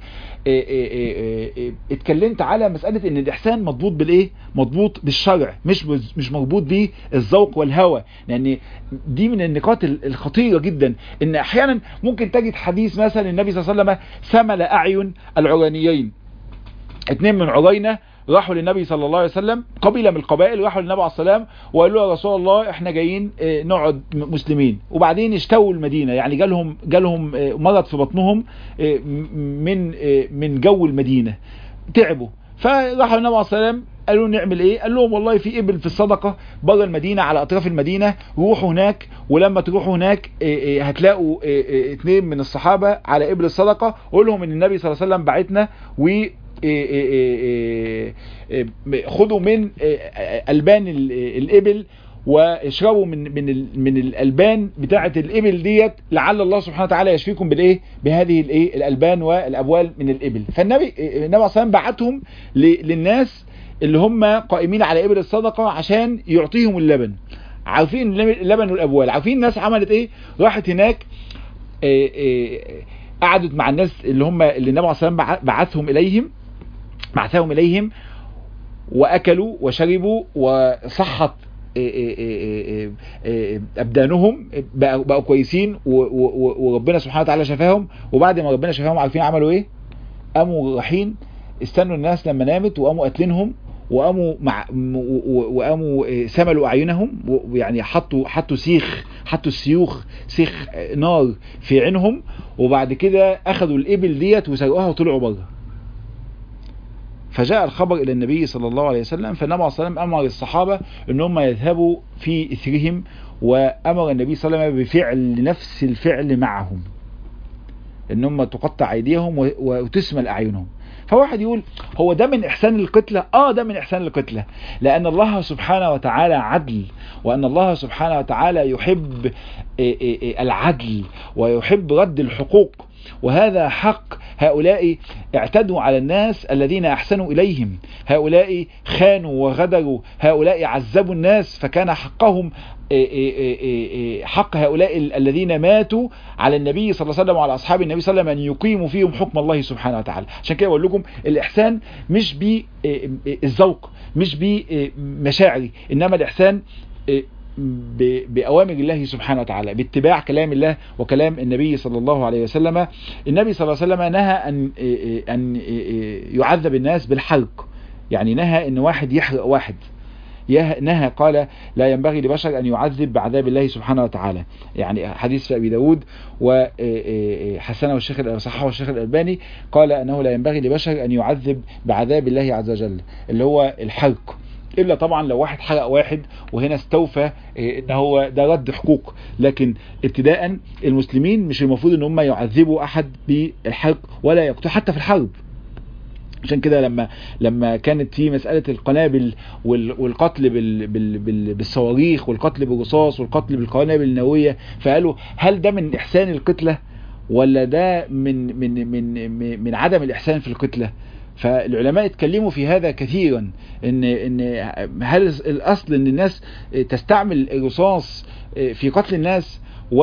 اتكلمت على مسألة ان الاحسان مضبوط بالايه مضبوط بالشرع مش مش مربوط بالذوق والهوى لان دي من النقاط الخطيرة جدا ان احيانا ممكن تجد حديث مثلا النبي صلى الله عليه وسلم سمل اعين العرانيين اتنين من عرينه راحوا للنبي صلى الله عليه وسلم قبيلة من القبائل راحوا للنبي عليه السلام وقالوا له يا رسول الله احنا جايين نقعد مسلمين وبعدين اشتووا المدينة يعني جالهم جالهم مرض في بطنهم من من جو المدينة تعبوا فراحوا للنبي عليه السلام قالوا نعمل ايه قال لهم والله في ابل في الصدقة بره المدينة على اطراف المدينة روحوا هناك ولما تروحوا هناك هتلاقوا اثنين من الصحابة على ابل الصدقة قول لهم ان النبي صلى الله عليه وسلم بعتنا و خدوا من البان الابل واشربوا من من من الالبان بتاعه الابل ديت لعل الله سبحانه وتعالى يشفيكم بالايه بهذه الايه الالبان والابوال من الابل فالنبي النبي صلى الله عليه وسلم بعتهم للناس اللي هم قائمين على ابل الصدقه عشان يعطيهم اللبن عارفين اللبن والابوال عارفين الناس عملت ايه راحت هناك قعدت مع الناس اللي هم اللي النبي عليه الصلاه والسلام بعثهم اليهم بعثهم إليهم وأكلوا وشربوا وصحت أبدانهم بقوا, بقوا كويسين وربنا سبحانه وتعالى شفاهم وبعد ما ربنا شفاهم عارفين عملوا ايه قاموا رايحين استنوا الناس لما نامت وقاموا قاتلينهم وقاموا مع وقاموا سملوا اعينهم ويعني حطوا حطوا سيخ حطوا السيوخ سيخ نار في عينهم وبعد كده اخذوا الابل ديت وسرقوها وطلعوا بره فجاء الخبر إلى النبي صلى الله عليه وسلم فالنبي عليه الصلاة والسلام أمر الصحابة أن هم يذهبوا في إثرهم وأمر النبي صلى الله عليه وسلم بفعل نفس الفعل معهم أن هم تقطع أيديهم وتسمل أعينهم فواحد يقول هو ده من إحسان القتلة آه ده من إحسان القتلة لأن الله سبحانه وتعالى عدل وأن الله سبحانه وتعالى يحب العدل ويحب رد الحقوق وهذا حق هؤلاء اعتدوا على الناس الذين احسنوا اليهم هؤلاء خانوا وغدروا هؤلاء عذبوا الناس فكان حقهم حق هؤلاء الذين ماتوا على النبي صلى الله عليه وسلم وعلى اصحاب النبي صلى الله عليه وسلم ان يقيموا فيهم حكم الله سبحانه وتعالى عشان كده بقول لكم الاحسان مش بالذوق مش بمشاعري انما الاحسان بأوامر الله سبحانه وتعالى باتباع كلام الله وكلام النبي صلى الله عليه وسلم النبي صلى الله عليه وسلم نهى أن, أن يعذب الناس بالحرق يعني نهى أن واحد يحرق واحد نهى قال لا ينبغي لبشر أن يعذب بعذاب الله سبحانه وتعالى يعني حديث في أبي داود وحسنه الشيخ صححه الشيخ الألباني قال أنه لا ينبغي لبشر أن يعذب بعذاب الله عز وجل اللي هو الحرق الا طبعا لو واحد حرق واحد وهنا استوفى ان هو ده رد حقوق لكن ابتداء المسلمين مش المفروض ان هم يعذبوا احد بالحرق ولا يقتلوا حتى في الحرب عشان كده لما لما كانت في مسألة القنابل والقتل بال بال بال بالصواريخ والقتل بالرصاص والقتل بالقنابل النووية فقالوا هل ده من إحسان القتلة ولا ده من من من من عدم الإحسان في القتلة فالعلماء اتكلموا في هذا كثيرا ان ان هل الاصل ان الناس تستعمل الرصاص في قتل الناس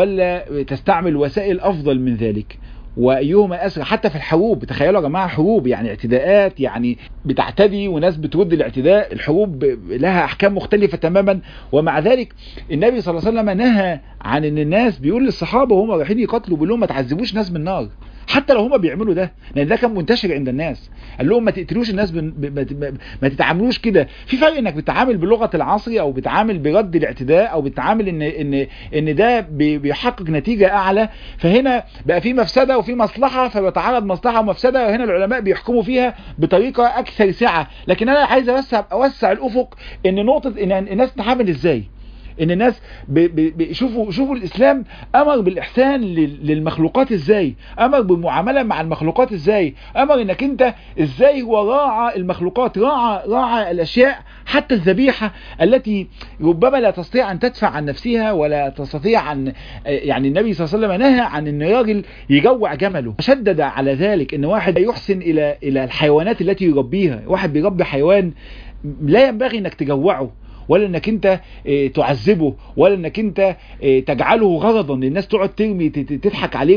ولا تستعمل وسائل افضل من ذلك وايهما اسرع حتى في الحروب تخيلوا يا جماعه حروب يعني اعتداءات يعني بتعتدي وناس بترد الاعتداء الحروب لها احكام مختلفه تماما ومع ذلك النبي صلى الله عليه وسلم نهى عن ان الناس بيقول للصحابه وهم رايحين يقتلوا بيقول لهم ما تعذبوش ناس بالنار حتى لو هما بيعملوا ده لان ده كان منتشر عند الناس قال لهم ما تقتلوش الناس بن... ب... ب... ما تتعاملوش كده في فرق انك بتتعامل بلغه العصر او بتعامل برد الاعتداء او بتعامل ان ان ان ده بي... بيحقق نتيجه اعلى فهنا بقى في مفسده وفي مصلحه فبيتعارض مصلحه ومفسده وهنا العلماء بيحكموا فيها بطريقه اكثر سعه لكن انا عايز اوسع اوسع الافق ان نقطه ان الناس تتعامل ازاي ان الناس شوفوا شوفوا الاسلام امر بالاحسان للمخلوقات ازاي امر بالمعامله مع المخلوقات ازاي امر انك انت ازاي هو راعى المخلوقات راعى راعى الاشياء حتى الذبيحه التي ربما لا تستطيع ان تدفع عن نفسها ولا تستطيع ان يعني النبي صلى الله عليه وسلم نهى عن ان راجل يجوع جمله شدد على ذلك ان واحد يحسن الى الى الحيوانات التي يربيها واحد بيربي حيوان لا ينبغي انك تجوعه ولا انك انت اه تعذبه ولا انك انت اه تجعله غرضا الناس تقعد ترمي تضحك عليه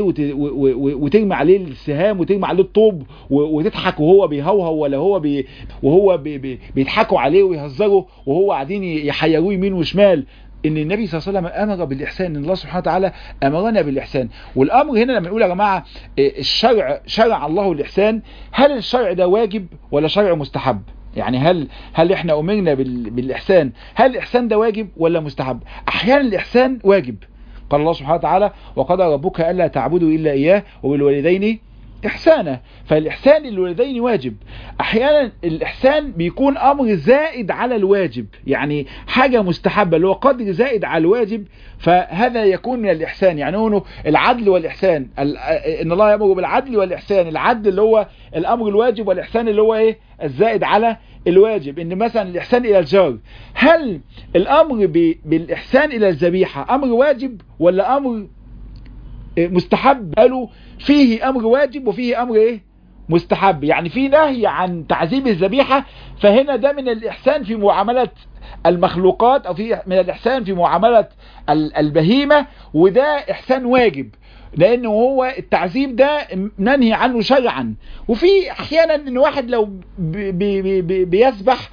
وترمي عليه السهام وترمي عليه الطوب وتضحك وهو بيهوهو ولا هو بي وهو بي بي بيضحكوا عليه ويهزروا وهو قاعدين يحيروه يمين وشمال ان النبي صلى الله عليه وسلم امر بالاحسان ان الله سبحانه وتعالى امرنا بالاحسان والامر هنا لما نقول يا جماعه الشرع شرع الله الاحسان هل الشرع ده واجب ولا شرع مستحب يعني هل هل احنا امرنا بالاحسان هل الاحسان ده واجب ولا مستحب احيانا الاحسان واجب قال الله سبحانه وتعالى وقضى ربك الا تعبدوا الا اياه وبالوالدين احسانا فالاحسان للوالدين واجب احيانا الاحسان بيكون امر زائد على الواجب يعني حاجه مستحبه اللي هو قدر زائد على الواجب فهذا يكون من الاحسان يعني هو العدل والاحسان ان الله يامر بالعدل والاحسان العدل اللي هو الامر الواجب والاحسان اللي هو ايه الزائد على الواجب ان مثلا الاحسان الى الجار هل الامر بالاحسان الى الذبيحه امر واجب ولا امر مستحب قالوا فيه امر واجب وفيه امر ايه مستحب يعني في نهي عن تعذيب الذبيحة فهنا ده من الاحسان في معاملة المخلوقات او في من الاحسان في معاملة البهيمة وده احسان واجب لانه هو التعذيب ده ننهي عنه شرعا وفي احيانا ان واحد لو بي بي بي بيسبح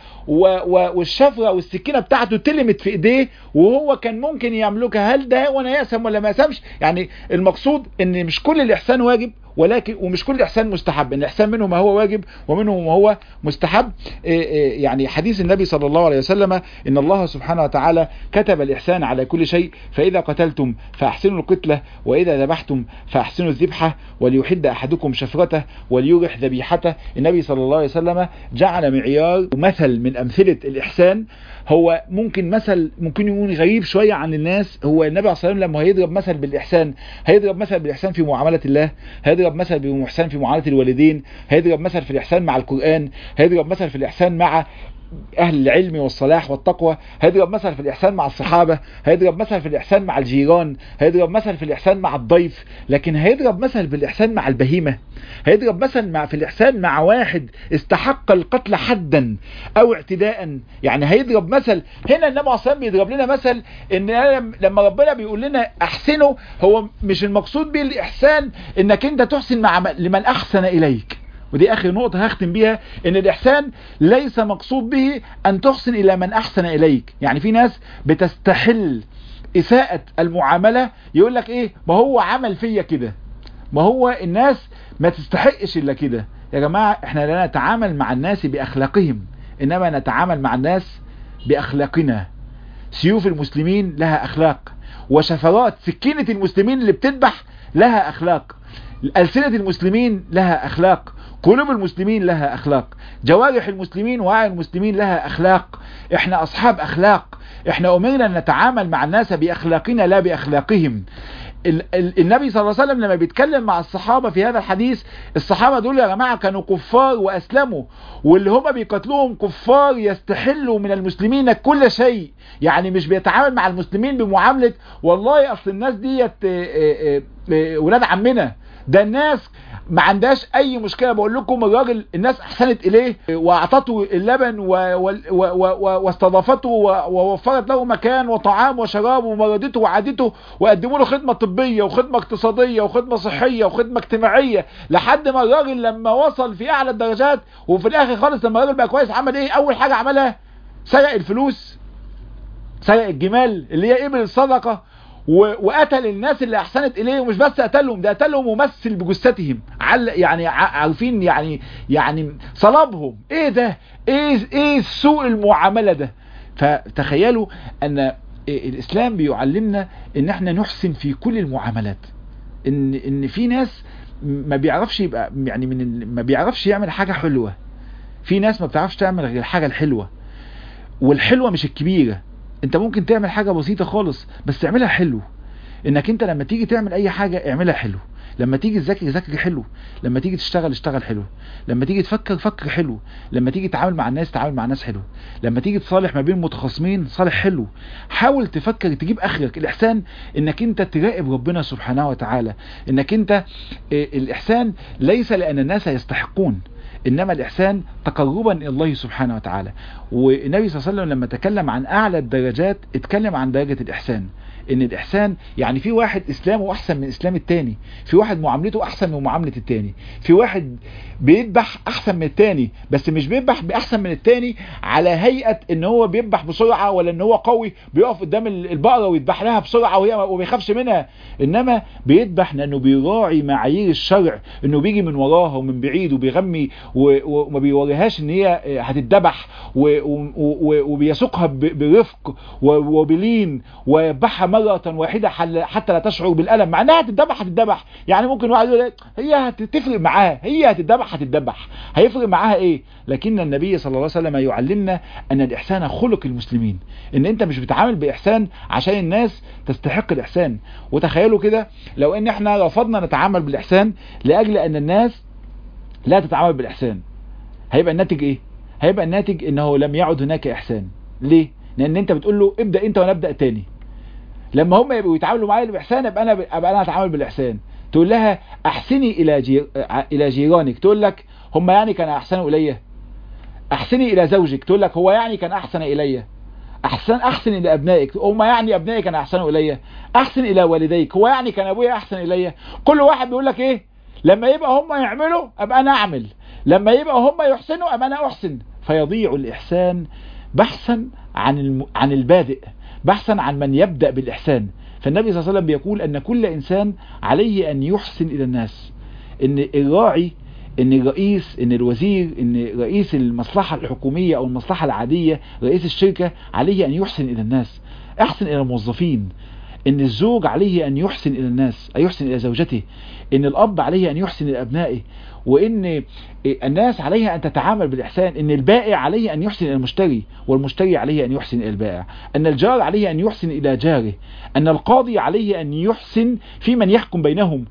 والشفرة والسكينة بتاعته تلمت في ايديه وهو كان ممكن يملكها هل ده وانا يأسم ولا ما يأسمش يعني المقصود ان مش كل الاحسان واجب ولكن ومش كل احسان مستحب ان الاحسان منه ما هو واجب ومنه ما هو مستحب يعني حديث النبي صلى الله عليه وسلم ان الله سبحانه وتعالى كتب الاحسان على كل شيء فاذا قتلتم فاحسنوا القتله واذا ذبحتم فاحسنوا الذبحه وليحد احدكم شفرته وليرح ذبيحته النبي صلى الله عليه وسلم جعل معيار مثل من امثله الاحسان هو ممكن مثل ممكن يكون غريب شوية عن الناس هو النبي عليه الصلاة والسلام لما هيضرب مثل بالإحسان هيضرب مثل بالإحسان في معاملة الله هيضرب مثل بالإحسان في معاملة الوالدين هيضرب مثل في الإحسان مع القرآن هيضرب مثل في الإحسان مع أهل العلم والصلاح والتقوى هيضرب مثل في الإحسان مع الصحابة هيضرب مثل في الإحسان مع الجيران هيضرب مثل في الإحسان مع الضيف لكن هيضرب مثل بالإحسان مع البهيمة هيضرب مثل مع في الإحسان مع واحد استحق القتل حدا أو اعتداء يعني هيضرب مثل هنا النبي عليه الصلاة بيضرب لنا مثل إن لما ربنا بيقول لنا أحسنه هو مش المقصود به الإحسان إنك أنت تحسن مع لمن أحسن إليك ودي اخر نقطة هختم بيها ان الاحسان ليس مقصود به ان تحسن الى من احسن اليك يعني في ناس بتستحل اساءة المعاملة يقول لك ايه ما هو عمل فيا كده ما هو الناس ما تستحقش الا كده يا جماعة احنا لا نتعامل مع الناس باخلاقهم انما نتعامل مع الناس باخلاقنا سيوف المسلمين لها اخلاق وشفرات سكينة المسلمين اللي بتذبح لها اخلاق ألسنة المسلمين لها أخلاق قلوب المسلمين لها اخلاق جوارح المسلمين وعي المسلمين لها اخلاق احنا اصحاب اخلاق احنا امرنا ان نتعامل مع الناس باخلاقنا لا باخلاقهم النبي صلى الله عليه وسلم لما بيتكلم مع الصحابة في هذا الحديث الصحابة دول يا جماعة كانوا كفار وأسلموا واللي هم بيقتلوهم كفار يستحلوا من المسلمين كل شيء يعني مش بيتعامل مع المسلمين بمعاملة والله أصل الناس ديت ولاد عمنا ده الناس ما عندهاش اي مشكله بقول لكم الراجل الناس احسنت اليه واعطته اللبن واستضافته ووفرت له مكان وطعام وشراب ومرضته وعادته وقدموا له خدمه طبيه وخدمه اقتصاديه وخدمه صحيه وخدمه اجتماعيه لحد ما الراجل لما وصل في اعلى الدرجات وفي الاخر خالص لما الراجل بقى كويس عمل ايه اول حاجه عملها سرق الفلوس سرق الجمال اللي هي ابل الصدقه وقتل الناس اللي احسنت اليه ومش بس قتلهم ده قتلهم ممثل بجثتهم عل يعني عارفين يعني يعني صلبهم ايه ده ايه ايه سوء المعامله ده فتخيلوا ان الاسلام بيعلمنا ان احنا نحسن في كل المعاملات ان ان في ناس ما بيعرفش يبقى يعني من ما بيعرفش يعمل حاجه حلوه في ناس ما بتعرفش تعمل غير الحاجه الحلوه والحلوه مش الكبيره انت ممكن تعمل حاجة بسيطة خالص بس تعملها حلو انك انت لما تيجي تعمل اي حاجة اعملها حلو لما تيجي تذاكر ذاكر حلو لما تيجي تشتغل اشتغل حلو لما تيجي تفكر فكر حلو لما تيجي تتعامل مع الناس تعامل مع الناس حلو لما تيجي تصالح ما بين متخاصمين صالح حلو حاول تفكر تجيب اخرك الاحسان انك انت تراقب ربنا سبحانه وتعالى انك انت الاحسان ليس لان الناس يستحقون انما الاحسان تقربا الى الله سبحانه وتعالى والنبي صلى الله عليه وسلم لما تكلم عن اعلى الدرجات اتكلم عن درجة الاحسان ان الاحسان يعني في واحد اسلامه احسن من اسلام التاني في واحد معاملته احسن من معاملة التاني في واحد بيذبح احسن من التاني بس مش بيذبح باحسن من التاني على هيئة ان هو بيذبح بسرعة ولا ان هو قوي بيقف قدام البقرة ويذبح لها بسرعة وهي ما بيخافش منها انما بيذبح لانه بيراعي معايير الشرع انه بيجي من وراها ومن بعيد وبيغمي وما بيوريهاش ان هي هتتذبح وبيسوقها برفق وبلين ويذبحها مرة واحدة حتى لا تشعر بالألم مع انها هتتذبح هتتذبح يعني ممكن واحد يقول هي هتفرق معاها هي هتتذبح هتتذبح هيفرق معاها ايه لكن النبي صلى الله عليه وسلم يعلمنا ان الاحسان خلق المسلمين ان انت مش بتعامل باحسان عشان الناس تستحق الاحسان وتخيلوا كده لو ان احنا رفضنا نتعامل بالاحسان لاجل ان الناس لا تتعامل بالاحسان هيبقى الناتج ايه هيبقى الناتج انه لم يعد هناك احسان ليه لان انت بتقول له ابدا انت وانا ابدا تاني لما هم يبقوا يتعاملوا معايا بالاحسان ابقى انا ابقى انا هتعامل بالاحسان تقول لها احسني الى جير... الى جيرانك تقول لك هم يعني كان احسنوا الي احسني الى زوجك تقول لك هو يعني كان احسن الي احسن احسن الى ابنائك هم يعني ابنائي كان احسنوا الي احسن الى والديك هو يعني كان ابويا احسن الي كل واحد بيقول لك ايه لما يبقى هم يعملوا ابقى انا اعمل لما يبقى هم يحسنوا ابقى انا احسن فيضيع الاحسان بحثا عن الم... عن البادئ بحثا عن من يبدأ بالإحسان فالنبي صلى الله عليه وسلم بيقول أن كل إنسان عليه أن يحسن إلى الناس أن الراعي أن الرئيس أن الوزير أن رئيس المصلحة الحكومية أو المصلحة العادية رئيس الشركة عليه أن يحسن إلى الناس أحسن إلى الموظفين ان الزوج عليه ان يحسن الى الناس ان يحسن الى زوجته ان الاب عليه ان يحسن الى ابنائه وان الناس عليها ان تتعامل بالاحسان ان البائع عليه ان يحسن الى المشتري والمشتري عليه ان يحسن الى البائع ان الجار عليه ان يحسن الى جاره ان القاضي عليه ان يحسن في من يحكم بينهم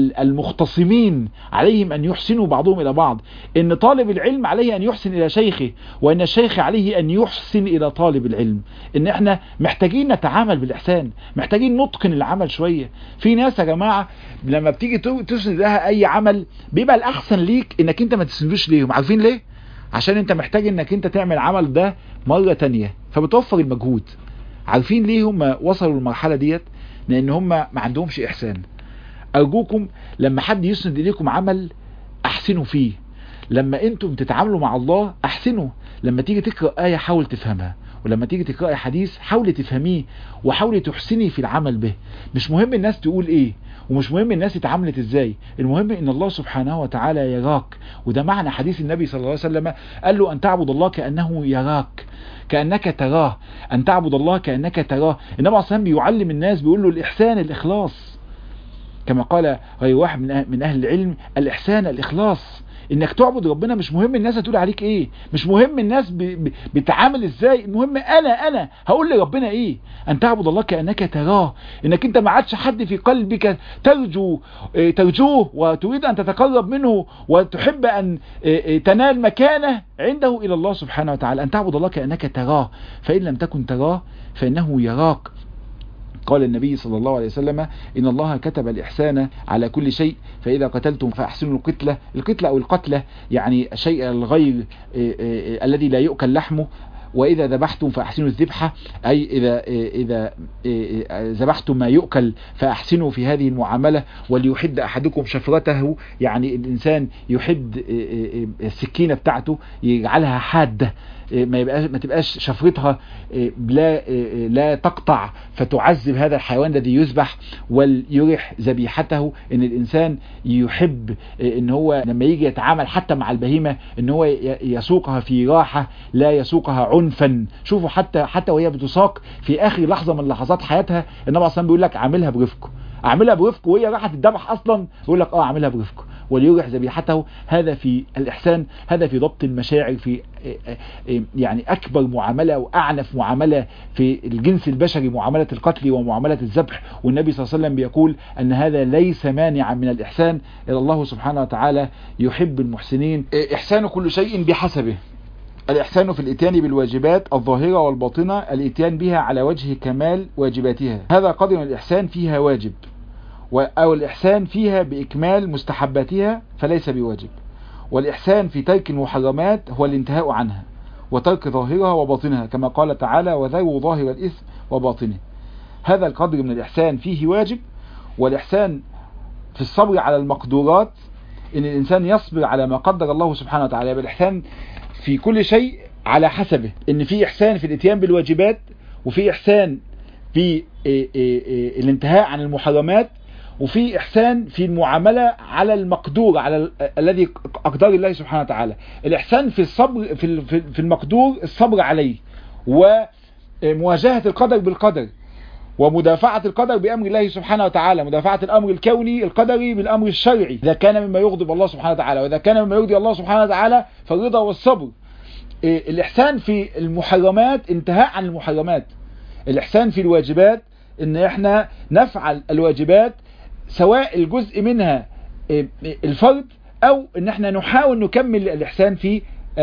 المختصمين عليهم ان يحسنوا بعضهم الى بعض ان طالب العلم عليه ان يحسن الى شيخه وان الشيخ عليه ان يحسن الى طالب العلم ان احنا محتاجين نتعامل بالاحسان محتاجين نتقن العمل شوية في ناس يا جماعة لما بتيجي تسند لها اي عمل بيبقى الاحسن ليك انك انت ما تسندوش ليهم عارفين ليه عشان انت محتاج انك انت تعمل عمل ده مرة تانية فبتوفر المجهود عارفين ليه هم وصلوا للمرحلة ديت لان هم ما عندهمش احسان ارجوكم لما حد يسند اليكم عمل احسنوا فيه لما انتم تتعاملوا مع الله احسنوا لما تيجي تقرأ آية حاول تفهمها ولما تيجي تقرأي حديث حاولي تفهميه وحاولي تحسني في العمل به مش مهم الناس تقول ايه ومش مهم الناس اتعاملت ازاي المهم ان الله سبحانه وتعالى يراك وده معنى حديث النبي صلى الله عليه وسلم قال له ان تعبد الله كأنه يراك كأنك تراه ان تعبد الله كأنك تراه النبي عليه بيعلم الناس بيقول له الاحسان الاخلاص كما قال غير واحد من من اهل العلم الاحسان الاخلاص انك تعبد ربنا مش مهم الناس هتقول عليك ايه مش مهم الناس ب... ب... بتعامل ازاي المهم انا انا هقول لربنا ايه ان تعبد الله كانك تراه انك انت ما عادش حد في قلبك ترجو ترجوه وتريد ان تتقرب منه وتحب ان تنال مكانه عنده الى الله سبحانه وتعالى ان تعبد الله كانك تراه فان لم تكن تراه فانه يراك قال النبي صلى الله عليه وسلم إن الله كتب الإحسان على كل شيء فإذا قتلتم فأحسنوا القتلة القتلة أو القتلة يعني شيء الغير الذي لا يؤكل لحمه وإذا ذبحتم فأحسنوا الذبحة أي إذا إذا ذبحتم ما يؤكل فأحسنوا في هذه المعاملة وليحد أحدكم شفرته يعني الإنسان يحد السكينة بتاعته يجعلها حادة ما يبقاش ما تبقاش شفرتها لا لا تقطع فتعذب هذا الحيوان الذي يذبح وليرح ذبيحته ان الانسان يحب ان هو لما يجي يتعامل حتى مع البهيمه ان هو يسوقها في راحه لا يسوقها عنفا شوفوا حتى حتى وهي بتساق في اخر لحظه من لحظات حياتها النبي اصلا بيقول لك اعملها برفق اعملها برفق وهي راحت تذبح اصلا يقول لك اه اعملها برفق وليرح ذبيحته هذا في الإحسان هذا في ضبط المشاعر في يعني أكبر معاملة وأعنف معاملة في الجنس البشري معاملة القتل ومعاملة الذبح والنبي صلى الله عليه وسلم بيقول أن هذا ليس مانعا من الإحسان إلى الله سبحانه وتعالى يحب المحسنين إحسان كل شيء بحسبه الإحسان في الإتيان بالواجبات الظاهرة والباطنة الإتيان بها على وجه كمال واجباتها هذا قدر الإحسان فيها واجب أو الإحسان فيها بإكمال مستحباتها فليس بواجب والإحسان في ترك المحرمات هو الانتهاء عنها وترك ظاهرها وباطنها كما قال تعالى وذروا ظاهر الإثم وباطنه هذا القدر من الإحسان فيه واجب والإحسان في الصبر على المقدورات إن الإنسان يصبر على ما قدر الله سبحانه وتعالى بالإحسان في كل شيء على حسبه إن في إحسان في الاتيان بالواجبات وفي إحسان في الانتهاء عن المحرمات وفي إحسان في المعاملة على المقدور على ال الذي أقدار الله سبحانه وتعالى الإحسان في الصبر في في المقدور الصبر عليه ومواجهة القدر بالقدر ومدافعة القدر بأمر الله سبحانه وتعالى مدافعة الأمر الكوني القدري بالأمر الشرعي إذا كان مما يغضب الله سبحانه وتعالى وإذا كان مما يرضي الله سبحانه وتعالى فالرضا والصبر الإحسان في المحرمات انتهاء عن المحرمات الإحسان في الواجبات إن إحنا نفعل الواجبات سواء الجزء منها الفرد او ان احنا نحاول نكمل الاحسان في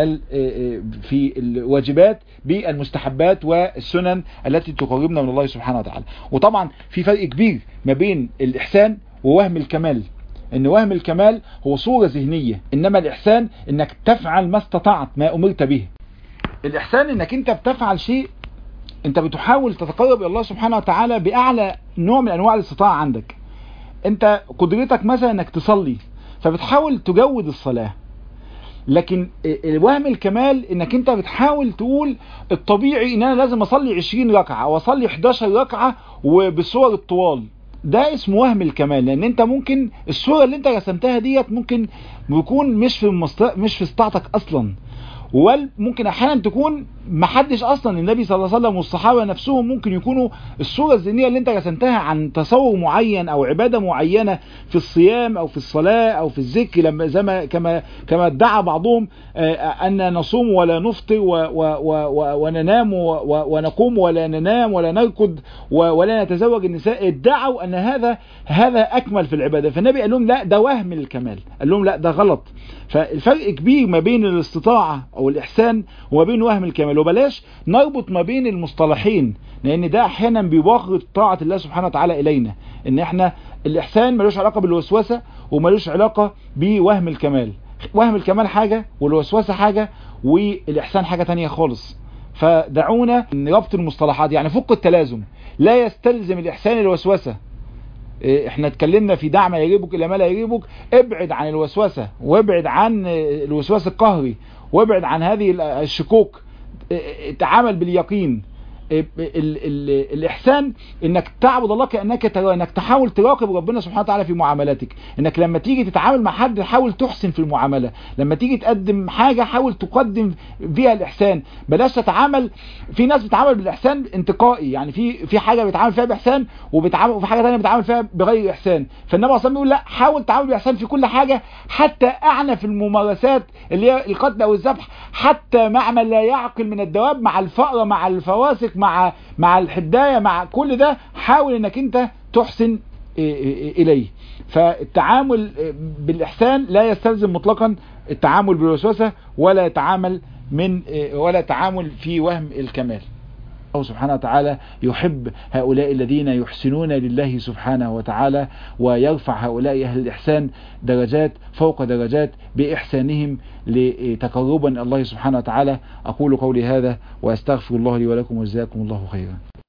في الواجبات بالمستحبات والسنن التي تقربنا من الله سبحانه وتعالى وطبعا في فرق كبير ما بين الاحسان ووهم الكمال ان وهم الكمال هو صورة ذهنية انما الاحسان انك تفعل ما استطعت ما امرت به الاحسان انك انت بتفعل شيء انت بتحاول تتقرب الى الله سبحانه وتعالى باعلى نوع من انواع الاستطاعة عندك انت قدرتك مثلا انك تصلي فبتحاول تجود الصلاة لكن وهم الكمال انك انت بتحاول تقول الطبيعي ان انا لازم اصلي 20 ركعة او اصلي 11 ركعة وبصور الطوال ده اسمه وهم الكمال لان انت ممكن الصورة اللي انت رسمتها ديت ممكن يكون مش في المست... مش في استطاعتك اصلا وممكن احيانا تكون محدش اصلا النبي صلى الله عليه وسلم والصحابة نفسهم ممكن يكونوا الصورة الذهنية اللي انت رسمتها عن تصور معين او عبادة معينة في الصيام او في الصلاة او في الذكر لما زي ما كما كما ادعى بعضهم ان نصوم ولا نفطر و و و وننام ونقوم ولا ننام ولا نركض ولا نتزوج النساء ادعوا ان هذا هذا اكمل في العبادة فالنبي قال لهم لا ده وهم الكمال قال لهم لا ده غلط فالفرق كبير ما بين الاستطاعة او الاحسان وما بين وهم الكمال وبلاش نربط ما بين المصطلحين لان ده احيانا بيبغض طاعة الله سبحانه وتعالى الينا ان احنا الاحسان ملوش علاقة بالوسوسة وملوش علاقة بوهم الكمال وهم الكمال حاجة والوسوسة حاجة والاحسان حاجة تانية خالص فدعونا نربط المصطلحات يعني فك التلازم لا يستلزم الاحسان الوسوسة احنا اتكلمنا في دع ما يجيبك الى ما لا يجيبك ابعد عن الوسوسة وابعد عن الوسواس القهري وابعد عن هذه الشكوك تعامل باليقين ال ال الإحسان إنك تعبد الله كأنك تراه إنك تحاول تراقب ربنا سبحانه وتعالى في معاملاتك إنك لما تيجي تتعامل مع حد حاول تحسن في المعاملة لما تيجي تقدم حاجة حاول تقدم فيها الإحسان بلاش تتعامل في ناس بتتعامل بالإحسان انتقائي يعني في في حاجة بيتعامل فيها بإحسان وبيتعامل وفي حاجة ثانيه بيتعامل فيها بغير إحسان فالنبي صلى الله عليه وسلم بيقول لا حاول تعامل بإحسان في كل حاجة حتى أعنف الممارسات اللي هي القتل أو الذبح حتى مع من لا يعقل من الدواب مع الفأرة مع الفواسق مع مع الحداية مع كل ده حاول انك انت تحسن اليه فالتعامل بالاحسان لا يستلزم مطلقا التعامل بالوسوسة ولا يتعامل من ولا تعامل في وهم الكمال الله سبحانه وتعالى يحب هؤلاء الذين يحسنون لله سبحانه وتعالى ويرفع هؤلاء أهل الإحسان درجات فوق درجات بإحسانهم لتقربا الله سبحانه وتعالى أقول قولي هذا وأستغفر الله لي ولكم وجزاكم الله خيرا